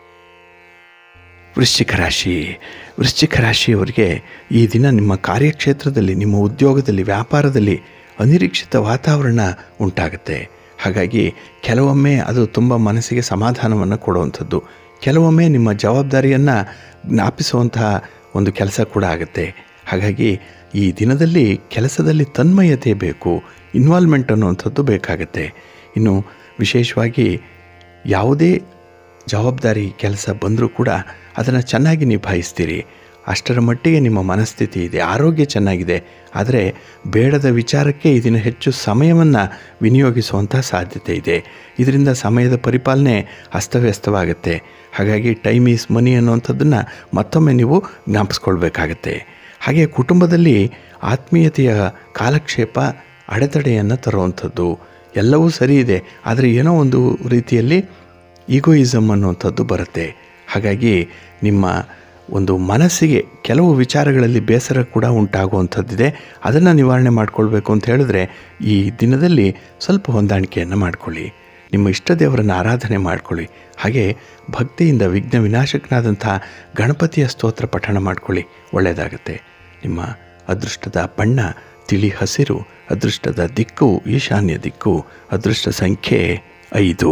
ವೃಶ್ಚಿಕ ರಾಶಿ ವೃಶ್ಚಿಕ ರಾಶಿಯವರಿಗೆ ಈ ದಿನ ನಿಮ್ಮ ಕಾರ್ಯಕ್ಷೇತ್ರದಲ್ಲಿ ನಿಮ್ಮ ಉದ್ಯೋಗದಲ್ಲಿ ವ್ಯಾಪಾರದಲ್ಲಿ ಅನಿರೀಕ್ಷಿತ ವಾತಾವರಣ ಉಂಟಾಗುತ್ತೆ ಹಾಗಾಗಿ ಕೆಲವೊಮ್ಮೆ ಅದು ತುಂಬ ಮನಸ್ಸಿಗೆ ಸಮಾಧಾನವನ್ನು ಕೊಡುವಂಥದ್ದು ಕೆಲವೊಮ್ಮೆ ನಿಮ್ಮ ಜವಾಬ್ದಾರಿಯನ್ನು ಜ್ಞಾಪಿಸುವಂತಹ ಒಂದು ಕೆಲಸ ಕೂಡ ಆಗುತ್ತೆ ಹಾಗಾಗಿ ಈ ದಿನದಲ್ಲಿ ಕೆಲಸದಲ್ಲಿ ತನ್ಮಯತೆ ಬೇಕು ಇನ್ವಾಲ್ವ್ಮೆಂಟ್ ಅನ್ನುವಂಥದ್ದು ಬೇಕಾಗತ್ತೆ ಇನ್ನು ವಿಶೇಷವಾಗಿ ಯಾವುದೇ ಜವಾಬ್ದಾರಿ ಕೆಲಸ ಬಂದರೂ ಕೂಡ ಅದನ್ನು ಚೆನ್ನಾಗಿ ನಿಭಾಯಿಸ್ತೀರಿ ಅಷ್ಟರ ಮಟ್ಟಿಗೆ ನಿಮ್ಮ ಮನಸ್ಥಿತಿ ಇದೆ ಆರೋಗ್ಯ ಚೆನ್ನಾಗಿದೆ ಆದರೆ ಬೇಡದ ವಿಚಾರಕ್ಕೆ ಇದನ್ನು ಹೆಚ್ಚು ಸಮಯವನ್ನು ವಿನಿಯೋಗಿಸುವಂಥ ಸಾಧ್ಯತೆ ಇದೆ ಇದರಿಂದ ಸಮಯದ ಪರಿಪಾಲನೆ ಅಸ್ತವ್ಯಸ್ತವಾಗುತ್ತೆ ಹಾಗಾಗಿ ಟೈಮ್ ಈಸ್ ಮನಿ ಅನ್ನುವಂಥದ್ದನ್ನು ಮತ್ತೊಮ್ಮೆ ನೀವು ಜ್ಞಾಪಿಸ್ಕೊಳ್ಬೇಕಾಗತ್ತೆ ಹಾಗೆ ಕುಟುಂಬದಲ್ಲಿ ಆತ್ಮೀಯತೆಯ ಕಾಲಕ್ಷೇಪ ಅಡೆತಡೆಯನ್ನು ತರುವಂಥದ್ದು ಎಲ್ಲವೂ ಸರಿ ಇದೆ ಆದರೆ ಏನೋ ಒಂದು ರೀತಿಯಲ್ಲಿ ಈಗೋಯಿಸಮ್ ಅನ್ನುವಂಥದ್ದು ಬರುತ್ತೆ ಹಾಗಾಗಿ ನಿಮ್ಮ ಒಂದು ಮನಸ್ಸಿಗೆ ಕೆಲವು ವಿಚಾರಗಳಲ್ಲಿ ಬೇಸರ ಕೂಡ ಉಂಟಾಗುವಂಥದ್ದಿದೆ ಅದನ್ನು ನಿವಾರಣೆ ಮಾಡಿಕೊಳ್ಬೇಕು ಅಂತ ಹೇಳಿದ್ರೆ ಈ ದಿನದಲ್ಲಿ ಸ್ವಲ್ಪ ಹೊಂದಾಣಿಕೆಯನ್ನು ಮಾಡಿಕೊಳ್ಳಿ ನಿಮ್ಮ ಇಷ್ಟ ದೇವರನ್ನು ಆರಾಧನೆ ಮಾಡಿಕೊಳ್ಳಿ ಹಾಗೆ ಭಕ್ತಿಯಿಂದ ವಿಘ್ನ ವಿನಾಶಕನಾದಂಥ ಗಣಪತಿಯ ಸ್ತೋತ್ರ ಪಠಣ ಮಾಡಿಕೊಳ್ಳಿ ಒಳ್ಳೆಯದಾಗುತ್ತೆ ನಿಮ್ಮ ಅದೃಷ್ಟದ ಬಣ್ಣ ತಿಳಿ ಹಸಿರು ಅದೃಷ್ಟದ ದಿಕ್ಕು ಈಶಾನ್ಯ ದಿಕ್ಕು ಅದೃಷ್ಟ ಸಂಖ್ಯೆ ಐದು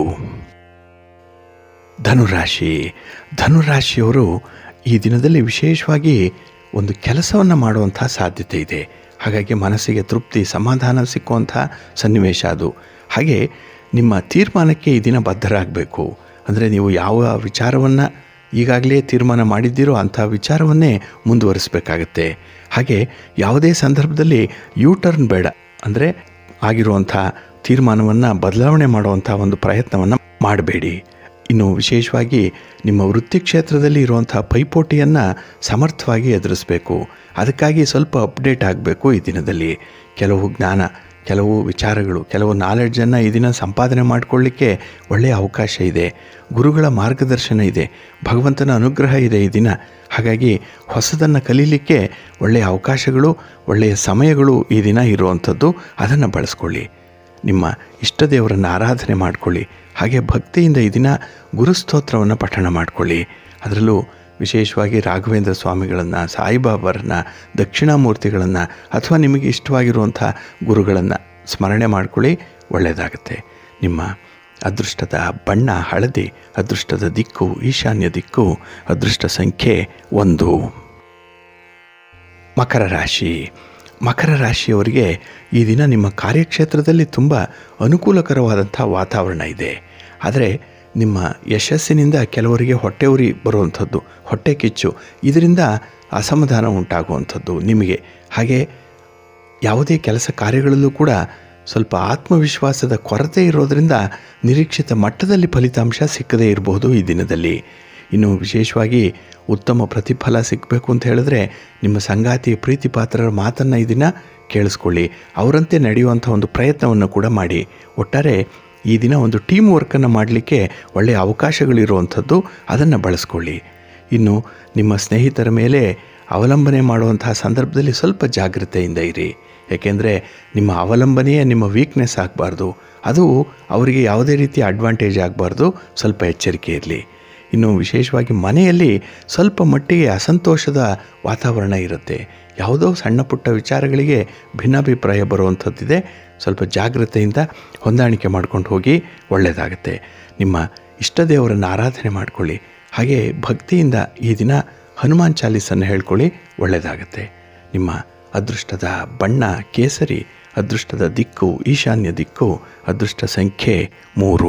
ಧನುರಾಶಿ ಧನುರಾಶಿಯವರು ಈ ದಿನದಲ್ಲಿ ವಿಶೇಷವಾಗಿ ಒಂದು ಕೆಲಸವನ್ನು ಮಾಡುವಂಥ ಸಾಧ್ಯತೆ ಇದೆ ಹಾಗಾಗಿ ಮನಸ್ಸಿಗೆ ತೃಪ್ತಿ ಸಮಾಧಾನ ಸಿಕ್ಕುವಂಥ ಸನ್ನಿವೇಶ ಅದು ಹಾಗೆ ನಿಮ್ಮ ತೀರ್ಮಾನಕ್ಕೆ ಈ ದಿನ ಬದ್ಧರಾಗಬೇಕು ಅಂದರೆ ನೀವು ಯಾವ ವಿಚಾರವನ್ನು ಈಗಾಗಲೇ ತೀರ್ಮಾನ ಮಾಡಿದ್ದೀರೋ ಅಂಥ ವಿಚಾರವನ್ನೇ ಮುಂದುವರಿಸಬೇಕಾಗತ್ತೆ ಹಾಗೆ ಯಾವುದೇ ಸಂದರ್ಭದಲ್ಲಿ ಯೂ ಟರ್ನ್ ಬೇಡ ಅಂದರೆ ಆಗಿರುವಂಥ ತೀರ್ಮಾನವನ್ನು ಬದಲಾವಣೆ ಮಾಡುವಂಥ ಒಂದು ಪ್ರಯತ್ನವನ್ನು ಮಾಡಬೇಡಿ ಇನ್ನು ವಿಶೇಷವಾಗಿ ನಿಮ್ಮ ವೃತ್ತಿ ಕ್ಷೇತ್ರದಲ್ಲಿ ಇರುವಂಥ ಪೈಪೋಟಿಯನ್ನು ಸಮರ್ಥವಾಗಿ ಎದುರಿಸಬೇಕು ಅದಕ್ಕಾಗಿ ಸ್ವಲ್ಪ ಅಪ್ಡೇಟ್ ಆಗಬೇಕು ಈ ದಿನದಲ್ಲಿ ಕೆಲವು ಜ್ಞಾನ ಕೆಲವು ವಿಚಾರಗಳು ಕೆಲವು ನಾಲೆಡ್ಜನ್ನು ಈ ದಿನ ಸಂಪಾದನೆ ಮಾಡಿಕೊಳ್ಳಿಕ್ಕೆ ಒಳ್ಳೆಯ ಅವಕಾಶ ಇದೆ ಗುರುಗಳ ಮಾರ್ಗದರ್ಶನ ಇದೆ ಭಗವಂತನ ಅನುಗ್ರಹ ಇದೆ ಈ ದಿನ ಹಾಗಾಗಿ ಹೊಸದನ್ನು ಕಲೀಲಿಕ್ಕೆ ಒಳ್ಳೆಯ ಅವಕಾಶಗಳು ಒಳ್ಳೆಯ ಸಮಯಗಳು ಈ ದಿನ ಇರುವಂಥದ್ದು ಅದನ್ನು ಬಳಸ್ಕೊಳ್ಳಿ ನಿಮ್ಮ ಇಷ್ಟ ದೇವರನ್ನು ಆರಾಧನೆ ಮಾಡಿಕೊಳ್ಳಿ ಹಾಗೆ ಭಕ್ತಿಯಿಂದ ಈ ದಿನ ಗುರುಸ್ತೋತ್ರವನ್ನು ಪಠಣ ಮಾಡಿಕೊಳ್ಳಿ ಅದರಲ್ಲೂ ವಿಶೇಷವಾಗಿ ರಾಘವೇಂದ್ರ ಸ್ವಾಮಿಗಳನ್ನು ಸಾಯಿಬಾಬರನ್ನ ದಕ್ಷಿಣಾಮೂರ್ತಿಗಳನ್ನು ಅಥವಾ ನಿಮಗೆ ಇಷ್ಟವಾಗಿರುವಂಥ ಗುರುಗಳನ್ನು ಸ್ಮರಣೆ ಮಾಡ್ಕೊಳ್ಳಿ ಒಳ್ಳೆಯದಾಗುತ್ತೆ ನಿಮ್ಮ ಅದೃಷ್ಟದ ಬಣ್ಣ ಹಳದಿ ಅದೃಷ್ಟದ ದಿಕ್ಕು ಈಶಾನ್ಯ ದಿಕ್ಕು ಅದೃಷ್ಟ ಸಂಖ್ಯೆ ಒಂದು ಮಕರ ರಾಶಿ ಮಕರ ರಾಶಿಯವರಿಗೆ ಈ ದಿನ ನಿಮ್ಮ ಕಾರ್ಯಕ್ಷೇತ್ರದಲ್ಲಿ ತುಂಬ ಅನುಕೂಲಕರವಾದಂಥ ವಾತಾವರಣ ಇದೆ ಆದರೆ ನಿಮ್ಮ ಯಶಸ್ಸಿನಿಂದ ಕೆಲವರಿಗೆ ಹೊಟ್ಟೆ ಉರಿ ಬರುವಂಥದ್ದು ಹೊಟ್ಟೆ ಕಿಚ್ಚು ಇದರಿಂದ ಅಸಮಾಧಾನ ಉಂಟಾಗುವಂಥದ್ದು ನಿಮಗೆ ಹಾಗೆ ಯಾವುದೇ ಕೆಲಸ ಕಾರ್ಯಗಳಲ್ಲೂ ಕೂಡ ಸ್ವಲ್ಪ ಆತ್ಮವಿಶ್ವಾಸದ ಕೊರತೆ ಇರೋದರಿಂದ ನಿರೀಕ್ಷಿತ ಮಟ್ಟದಲ್ಲಿ ಫಲಿತಾಂಶ ಸಿಕ್ಕದೇ ಇರಬಹುದು ಈ ದಿನದಲ್ಲಿ ಇನ್ನು ವಿಶೇಷವಾಗಿ ಉತ್ತಮ ಪ್ರತಿಫಲ ಸಿಗಬೇಕು ಅಂತ ಹೇಳಿದ್ರೆ ನಿಮ್ಮ ಸಂಗಾತಿ ಪ್ರೀತಿ ಪಾತ್ರರ ಮಾತನ್ನು ಈ ದಿನ ಕೇಳಿಸ್ಕೊಳ್ಳಿ ಅವರಂತೆ ನಡೆಯುವಂಥ ಒಂದು ಪ್ರಯತ್ನವನ್ನು ಕೂಡ ಮಾಡಿ ಒಟ್ಟಾರೆ ಈ ದಿನ ಒಂದು ಟೀಮ್ ವರ್ಕನ್ನು ಮಾಡಲಿಕ್ಕೆ ಒಳ್ಳೆಯ ಅವಕಾಶಗಳಿರುವಂಥದ್ದು ಅದನ್ನು ಬಳಸ್ಕೊಳ್ಳಿ ಇನ್ನು ನಿಮ್ಮ ಸ್ನೇಹಿತರ ಮೇಲೆ ಅವಲಂಬನೆ ಮಾಡುವಂತಹ ಸಂದರ್ಭದಲ್ಲಿ ಸ್ವಲ್ಪ ಜಾಗ್ರತೆಯಿಂದ ಇರಿ ಏಕೆಂದರೆ ನಿಮ್ಮ ಅವಲಂಬನೆಯೇ ನಿಮ್ಮ ವೀಕ್ನೆಸ್ ಆಗಬಾರ್ದು ಅದು ಅವರಿಗೆ ಯಾವುದೇ ರೀತಿಯ ಅಡ್ವಾಂಟೇಜ್ ಆಗಬಾರ್ದು ಸ್ವಲ್ಪ ಎಚ್ಚರಿಕೆ ಇರಲಿ ಇನ್ನು ವಿಶೇಷವಾಗಿ ಮನೆಯಲ್ಲಿ ಸ್ವಲ್ಪ ಮಟ್ಟಿಗೆ ಅಸಂತೋಷದ ವಾತಾವರಣ ಇರುತ್ತೆ ಯಾವುದೋ ಸಣ್ಣ ಪುಟ್ಟ ವಿಚಾರಗಳಿಗೆ ಭಿನ್ನಾಭಿಪ್ರಾಯ ಬರುವಂಥದ್ದಿದೆ ಸ್ವಲ್ಪ ಜಾಗ್ರತೆಯಿಂದ ಹೊಂದಾಣಿಕೆ ಮಾಡ್ಕೊಂಡು ಹೋಗಿ ಒಳ್ಳೆಯದಾಗುತ್ತೆ ನಿಮ್ಮ ಇಷ್ಟ ದೇವರನ್ನು ಆರಾಧನೆ ಮಾಡಿಕೊಳ್ಳಿ ಹಾಗೆ ಭಕ್ತಿಯಿಂದ ಈ ದಿನ ಹನುಮಾನ್ ಚಾಲೀಸನ್ನು ಹೇಳ್ಕೊಳ್ಳಿ ಒಳ್ಳೆಯದಾಗುತ್ತೆ ನಿಮ್ಮ ಅದೃಷ್ಟದ ಬಣ್ಣ ಕೇಸರಿ ಅದೃಷ್ಟದ ದಿಕ್ಕು ಈಶಾನ್ಯ ದಿಕ್ಕು ಅದೃಷ್ಟ ಸಂಖ್ಯೆ ಮೂರು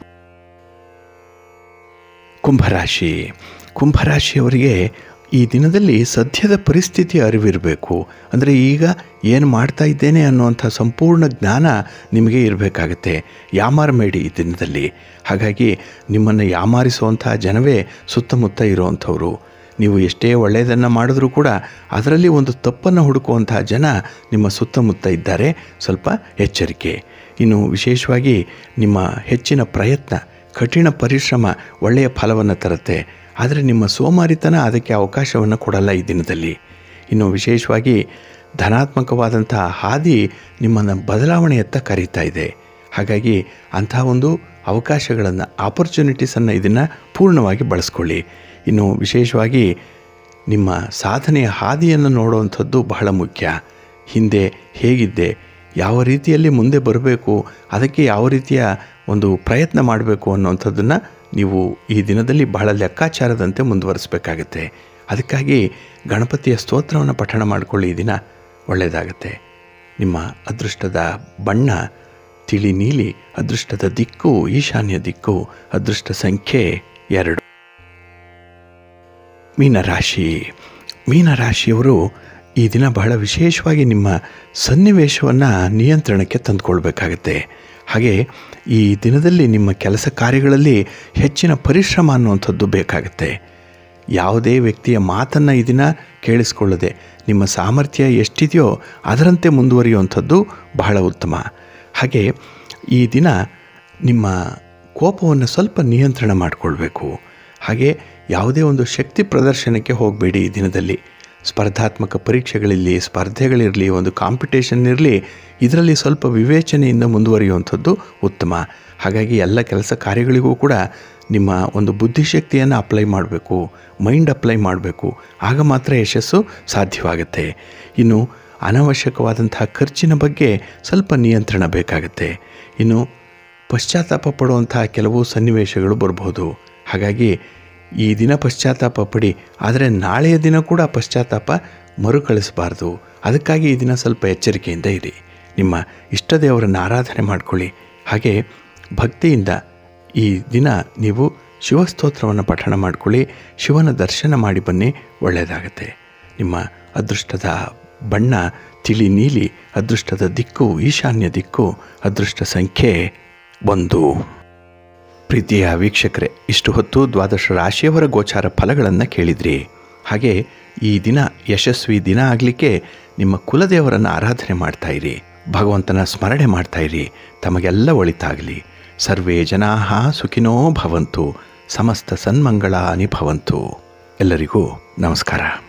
ಕುಂಭರಾಶಿ ಕುಂಭರಾಶಿಯವರಿಗೆ ಈ ದಿನದಲ್ಲಿ ಸದ್ಯದ ಪರಿಸ್ಥಿತಿ ಅರಿವಿರಬೇಕು ಅಂದರೆ ಈಗ ಏನು ಮಾಡ್ತಾ ಇದ್ದೇನೆ ಅನ್ನುವಂಥ ಸಂಪೂರ್ಣ ಜ್ಞಾನ ನಿಮಗೆ ಇರಬೇಕಾಗತ್ತೆ ಯಾಮಾರಬೇಡಿ ಈ ದಿನದಲ್ಲಿ ಹಾಗಾಗಿ ನಿಮ್ಮನ್ನು ಯಾಮಾರಿಸುವಂಥ ಜನವೇ ಸುತ್ತಮುತ್ತ ಇರುವಂಥವ್ರು ನೀವು ಎಷ್ಟೇ ಒಳ್ಳೆಯದನ್ನು ಮಾಡಿದ್ರೂ ಕೂಡ ಅದರಲ್ಲಿ ಒಂದು ತಪ್ಪನ್ನು ಹುಡುಕುವಂಥ ಜನ ನಿಮ್ಮ ಸುತ್ತಮುತ್ತ ಇದ್ದಾರೆ ಸ್ವಲ್ಪ ಎಚ್ಚರಿಕೆ ಇನ್ನು ವಿಶೇಷವಾಗಿ ನಿಮ್ಮ ಹೆಚ್ಚಿನ ಪ್ರಯತ್ನ ಕಠಿಣ ಪರಿಶ್ರಮ ಒಳ್ಳೆಯ ಫಲವನ್ನು ತರುತ್ತೆ ಆದರೆ ನಿಮ್ಮ ಸೋಮಾರಿತನ ಅದಕ್ಕೆ ಅವಕಾಶವನ್ನು ಕೊಡಲ್ಲ ಈ ದಿನದಲ್ಲಿ ಇನ್ನು ವಿಶೇಷವಾಗಿ ಧನಾತ್ಮಕವಾದಂಥ ಹಾದಿ ನಿಮ್ಮನ್ನು ಬದಲಾವಣೆಯತ್ತ ಕರೀತಾ ಇದೆ ಹಾಗಾಗಿ ಅಂಥ ಒಂದು ಅವಕಾಶಗಳನ್ನು ಆಪರ್ಚುನಿಟೀಸನ್ನು ಇದನ್ನು ಪೂರ್ಣವಾಗಿ ಬಳಸ್ಕೊಳ್ಳಿ ಇನ್ನು ವಿಶೇಷವಾಗಿ ನಿಮ್ಮ ಸಾಧನೆಯ ಹಾದಿಯನ್ನು ನೋಡುವಂಥದ್ದು ಬಹಳ ಮುಖ್ಯ ಹಿಂದೆ ಹೇಗಿದ್ದೆ ಯಾವ ರೀತಿಯಲ್ಲಿ ಮುಂದೆ ಬರಬೇಕು ಅದಕ್ಕೆ ಯಾವ ರೀತಿಯ ಒಂದು ಪ್ರಯತ್ನ ಮಾಡಬೇಕು ಅನ್ನುವಂಥದ್ದನ್ನು ನೀವು ಈ ದಿನದಲ್ಲಿ ಬಹಳ ಲೆಕ್ಕಾಚಾರದಂತೆ ಮುಂದುವರಿಸಬೇಕಾಗತ್ತೆ ಅದಕ್ಕಾಗಿ ಗಣಪತಿಯ ಸ್ತೋತ್ರವನ್ನು ಪಠಣ ಮಾಡಿಕೊಳ್ಳಿ ಈ ದಿನ ಒಳ್ಳೆಯದಾಗತ್ತೆ ನಿಮ್ಮ ಅದೃಷ್ಟದ ಬಣ್ಣ ತಿಳಿ ನೀಲಿ ಅದೃಷ್ಟದ ದಿಕ್ಕು ಈಶಾನ್ಯ ದಿಕ್ಕು ಅದೃಷ್ಟ ಸಂಖ್ಯೆ ಎರಡು ಮೀನರಾಶಿ ಮೀನರಾಶಿಯವರು ಈ ದಿನ ಬಹಳ ವಿಶೇಷವಾಗಿ ನಿಮ್ಮ ಸನ್ನಿವೇಶವನ್ನು ನಿಯಂತ್ರಣಕ್ಕೆ ತಂದುಕೊಳ್ಬೇಕಾಗತ್ತೆ ಹಾಗೆ ಈ ದಿನದಲ್ಲಿ ನಿಮ್ಮ ಕೆಲಸ ಕಾರ್ಯಗಳಲ್ಲಿ ಹೆಚ್ಚಿನ ಪರಿಶ್ರಮ ಅನ್ನುವಂಥದ್ದು ಬೇಕಾಗುತ್ತೆ ಯಾವುದೇ ವ್ಯಕ್ತಿಯ ಮಾತನ್ನು ಈ ದಿನ ಕೇಳಿಸ್ಕೊಳ್ಳದೆ ನಿಮ್ಮ ಸಾಮರ್ಥ್ಯ ಎಷ್ಟಿದೆಯೋ ಅದರಂತೆ ಮುಂದುವರಿಯುವಂಥದ್ದು ಬಹಳ ಉತ್ತಮ ಹಾಗೆ ಈ ದಿನ ನಿಮ್ಮ ಕೋಪವನ್ನು ಸ್ವಲ್ಪ ನಿಯಂತ್ರಣ ಮಾಡಿಕೊಳ್ಬೇಕು ಹಾಗೆ ಯಾವುದೇ ಒಂದು ಶಕ್ತಿ ಪ್ರದರ್ಶನಕ್ಕೆ ಹೋಗಬೇಡಿ ಈ ದಿನದಲ್ಲಿ ಸ್ಪರ್ಧಾತ್ಮಕ ಪರೀಕ್ಷೆಗಳಿರಲಿ ಸ್ಪರ್ಧೆಗಳಿರಲಿ ಒಂದು ಕಾಂಪಿಟೇಷನ್ ಇರಲಿ ಇದರಲ್ಲಿ ಸ್ವಲ್ಪ ವಿವೇಚನೆಯಿಂದ ಮುಂದುವರಿಯುವಂಥದ್ದು ಉತ್ತಮ ಹಾಗಾಗಿ ಎಲ್ಲ ಕೆಲಸ ಕಾರ್ಯಗಳಿಗೂ ಕೂಡ ನಿಮ್ಮ ಒಂದು ಬುದ್ಧಿಶಕ್ತಿಯನ್ನು ಅಪ್ಲೈ ಮಾಡಬೇಕು ಮೈಂಡ್ ಅಪ್ಲೈ ಮಾಡಬೇಕು ಆಗ ಮಾತ್ರ ಯಶಸ್ಸು ಸಾಧ್ಯವಾಗುತ್ತೆ ಇನ್ನು ಅನಾವಶ್ಯಕವಾದಂತಹ ಖರ್ಚಿನ ಬಗ್ಗೆ ಸ್ವಲ್ಪ ನಿಯಂತ್ರಣ ಬೇಕಾಗುತ್ತೆ ಇನ್ನು ಪಶ್ಚಾತ್ತಾಪ ಪಡುವಂತಹ ಕೆಲವು ಸನ್ನಿವೇಶಗಳು ಬರ್ಬೋದು ಹಾಗಾಗಿ ಈ ದಿನ ಪಶ್ಚಾತ್ತಾಪ ಪಡಿ ಆದರೆ ನಾಳೆಯ ದಿನ ಕೂಡ ಪಶ್ಚಾತ್ತಾಪ ಮರುಕಳಿಸಬಾರ್ದು ಅದಕ್ಕಾಗಿ ಈ ದಿನ ಸ್ವಲ್ಪ ಎಚ್ಚರಿಕೆಯಿಂದ ಇರಿ ನಿಮ್ಮ ಇಷ್ಟ ದೇವರನ್ನು ಆರಾಧನೆ ಮಾಡಿಕೊಳ್ಳಿ ಹಾಗೆ ಭಕ್ತಿಯಿಂದ ಈ ದಿನ ನೀವು ಶಿವಸ್ತೋತ್ರವನ್ನು ಪಠಣ ಮಾಡಿಕೊಳ್ಳಿ ಶಿವನ ದರ್ಶನ ಮಾಡಿ ಬನ್ನಿ ಒಳ್ಳೆಯದಾಗತ್ತೆ ನಿಮ್ಮ ಅದೃಷ್ಟದ ಬಣ್ಣ ತಿಳಿ ನೀಲಿ ಅದೃಷ್ಟದ ದಿಕ್ಕು ಈಶಾನ್ಯ ದಿಕ್ಕು ಅದೃಷ್ಟ ಸಂಖ್ಯೆ ಒಂದು ಪ್ರೀತಿಯ ವೀಕ್ಷಕರೇ ಇಷ್ಟು ಹೊತ್ತು ದ್ವಾದಶ ರಾಶಿಯವರ ಗೋಚಾರ ಫಲಗಳನ್ನು ಕೇಳಿದ್ರಿ ಹಾಗೆ ಈ ದಿನ ಯಶಸ್ವಿ ದಿನ ಆಗಲಿಕ್ಕೆ ನಿಮ್ಮ ಕುಲದೇವರನ್ನು ಆರಾಧನೆ ಮಾಡ್ತಾ ಇರಿ ಭಗವಂತನ ಸ್ಮರಣೆ ಮಾಡ್ತಾ ಇರಿ ತಮಗೆಲ್ಲ ಒಳಿತಾಗಲಿ ಸರ್ವೇ ಜನಾ ಸುಖಿನೋ ಭವಂತು ಸಮಸ್ತ ಸನ್ಮಂಗಳಾನಿ ಭವಂತು ಎಲ್ಲರಿಗೂ ನಮಸ್ಕಾರ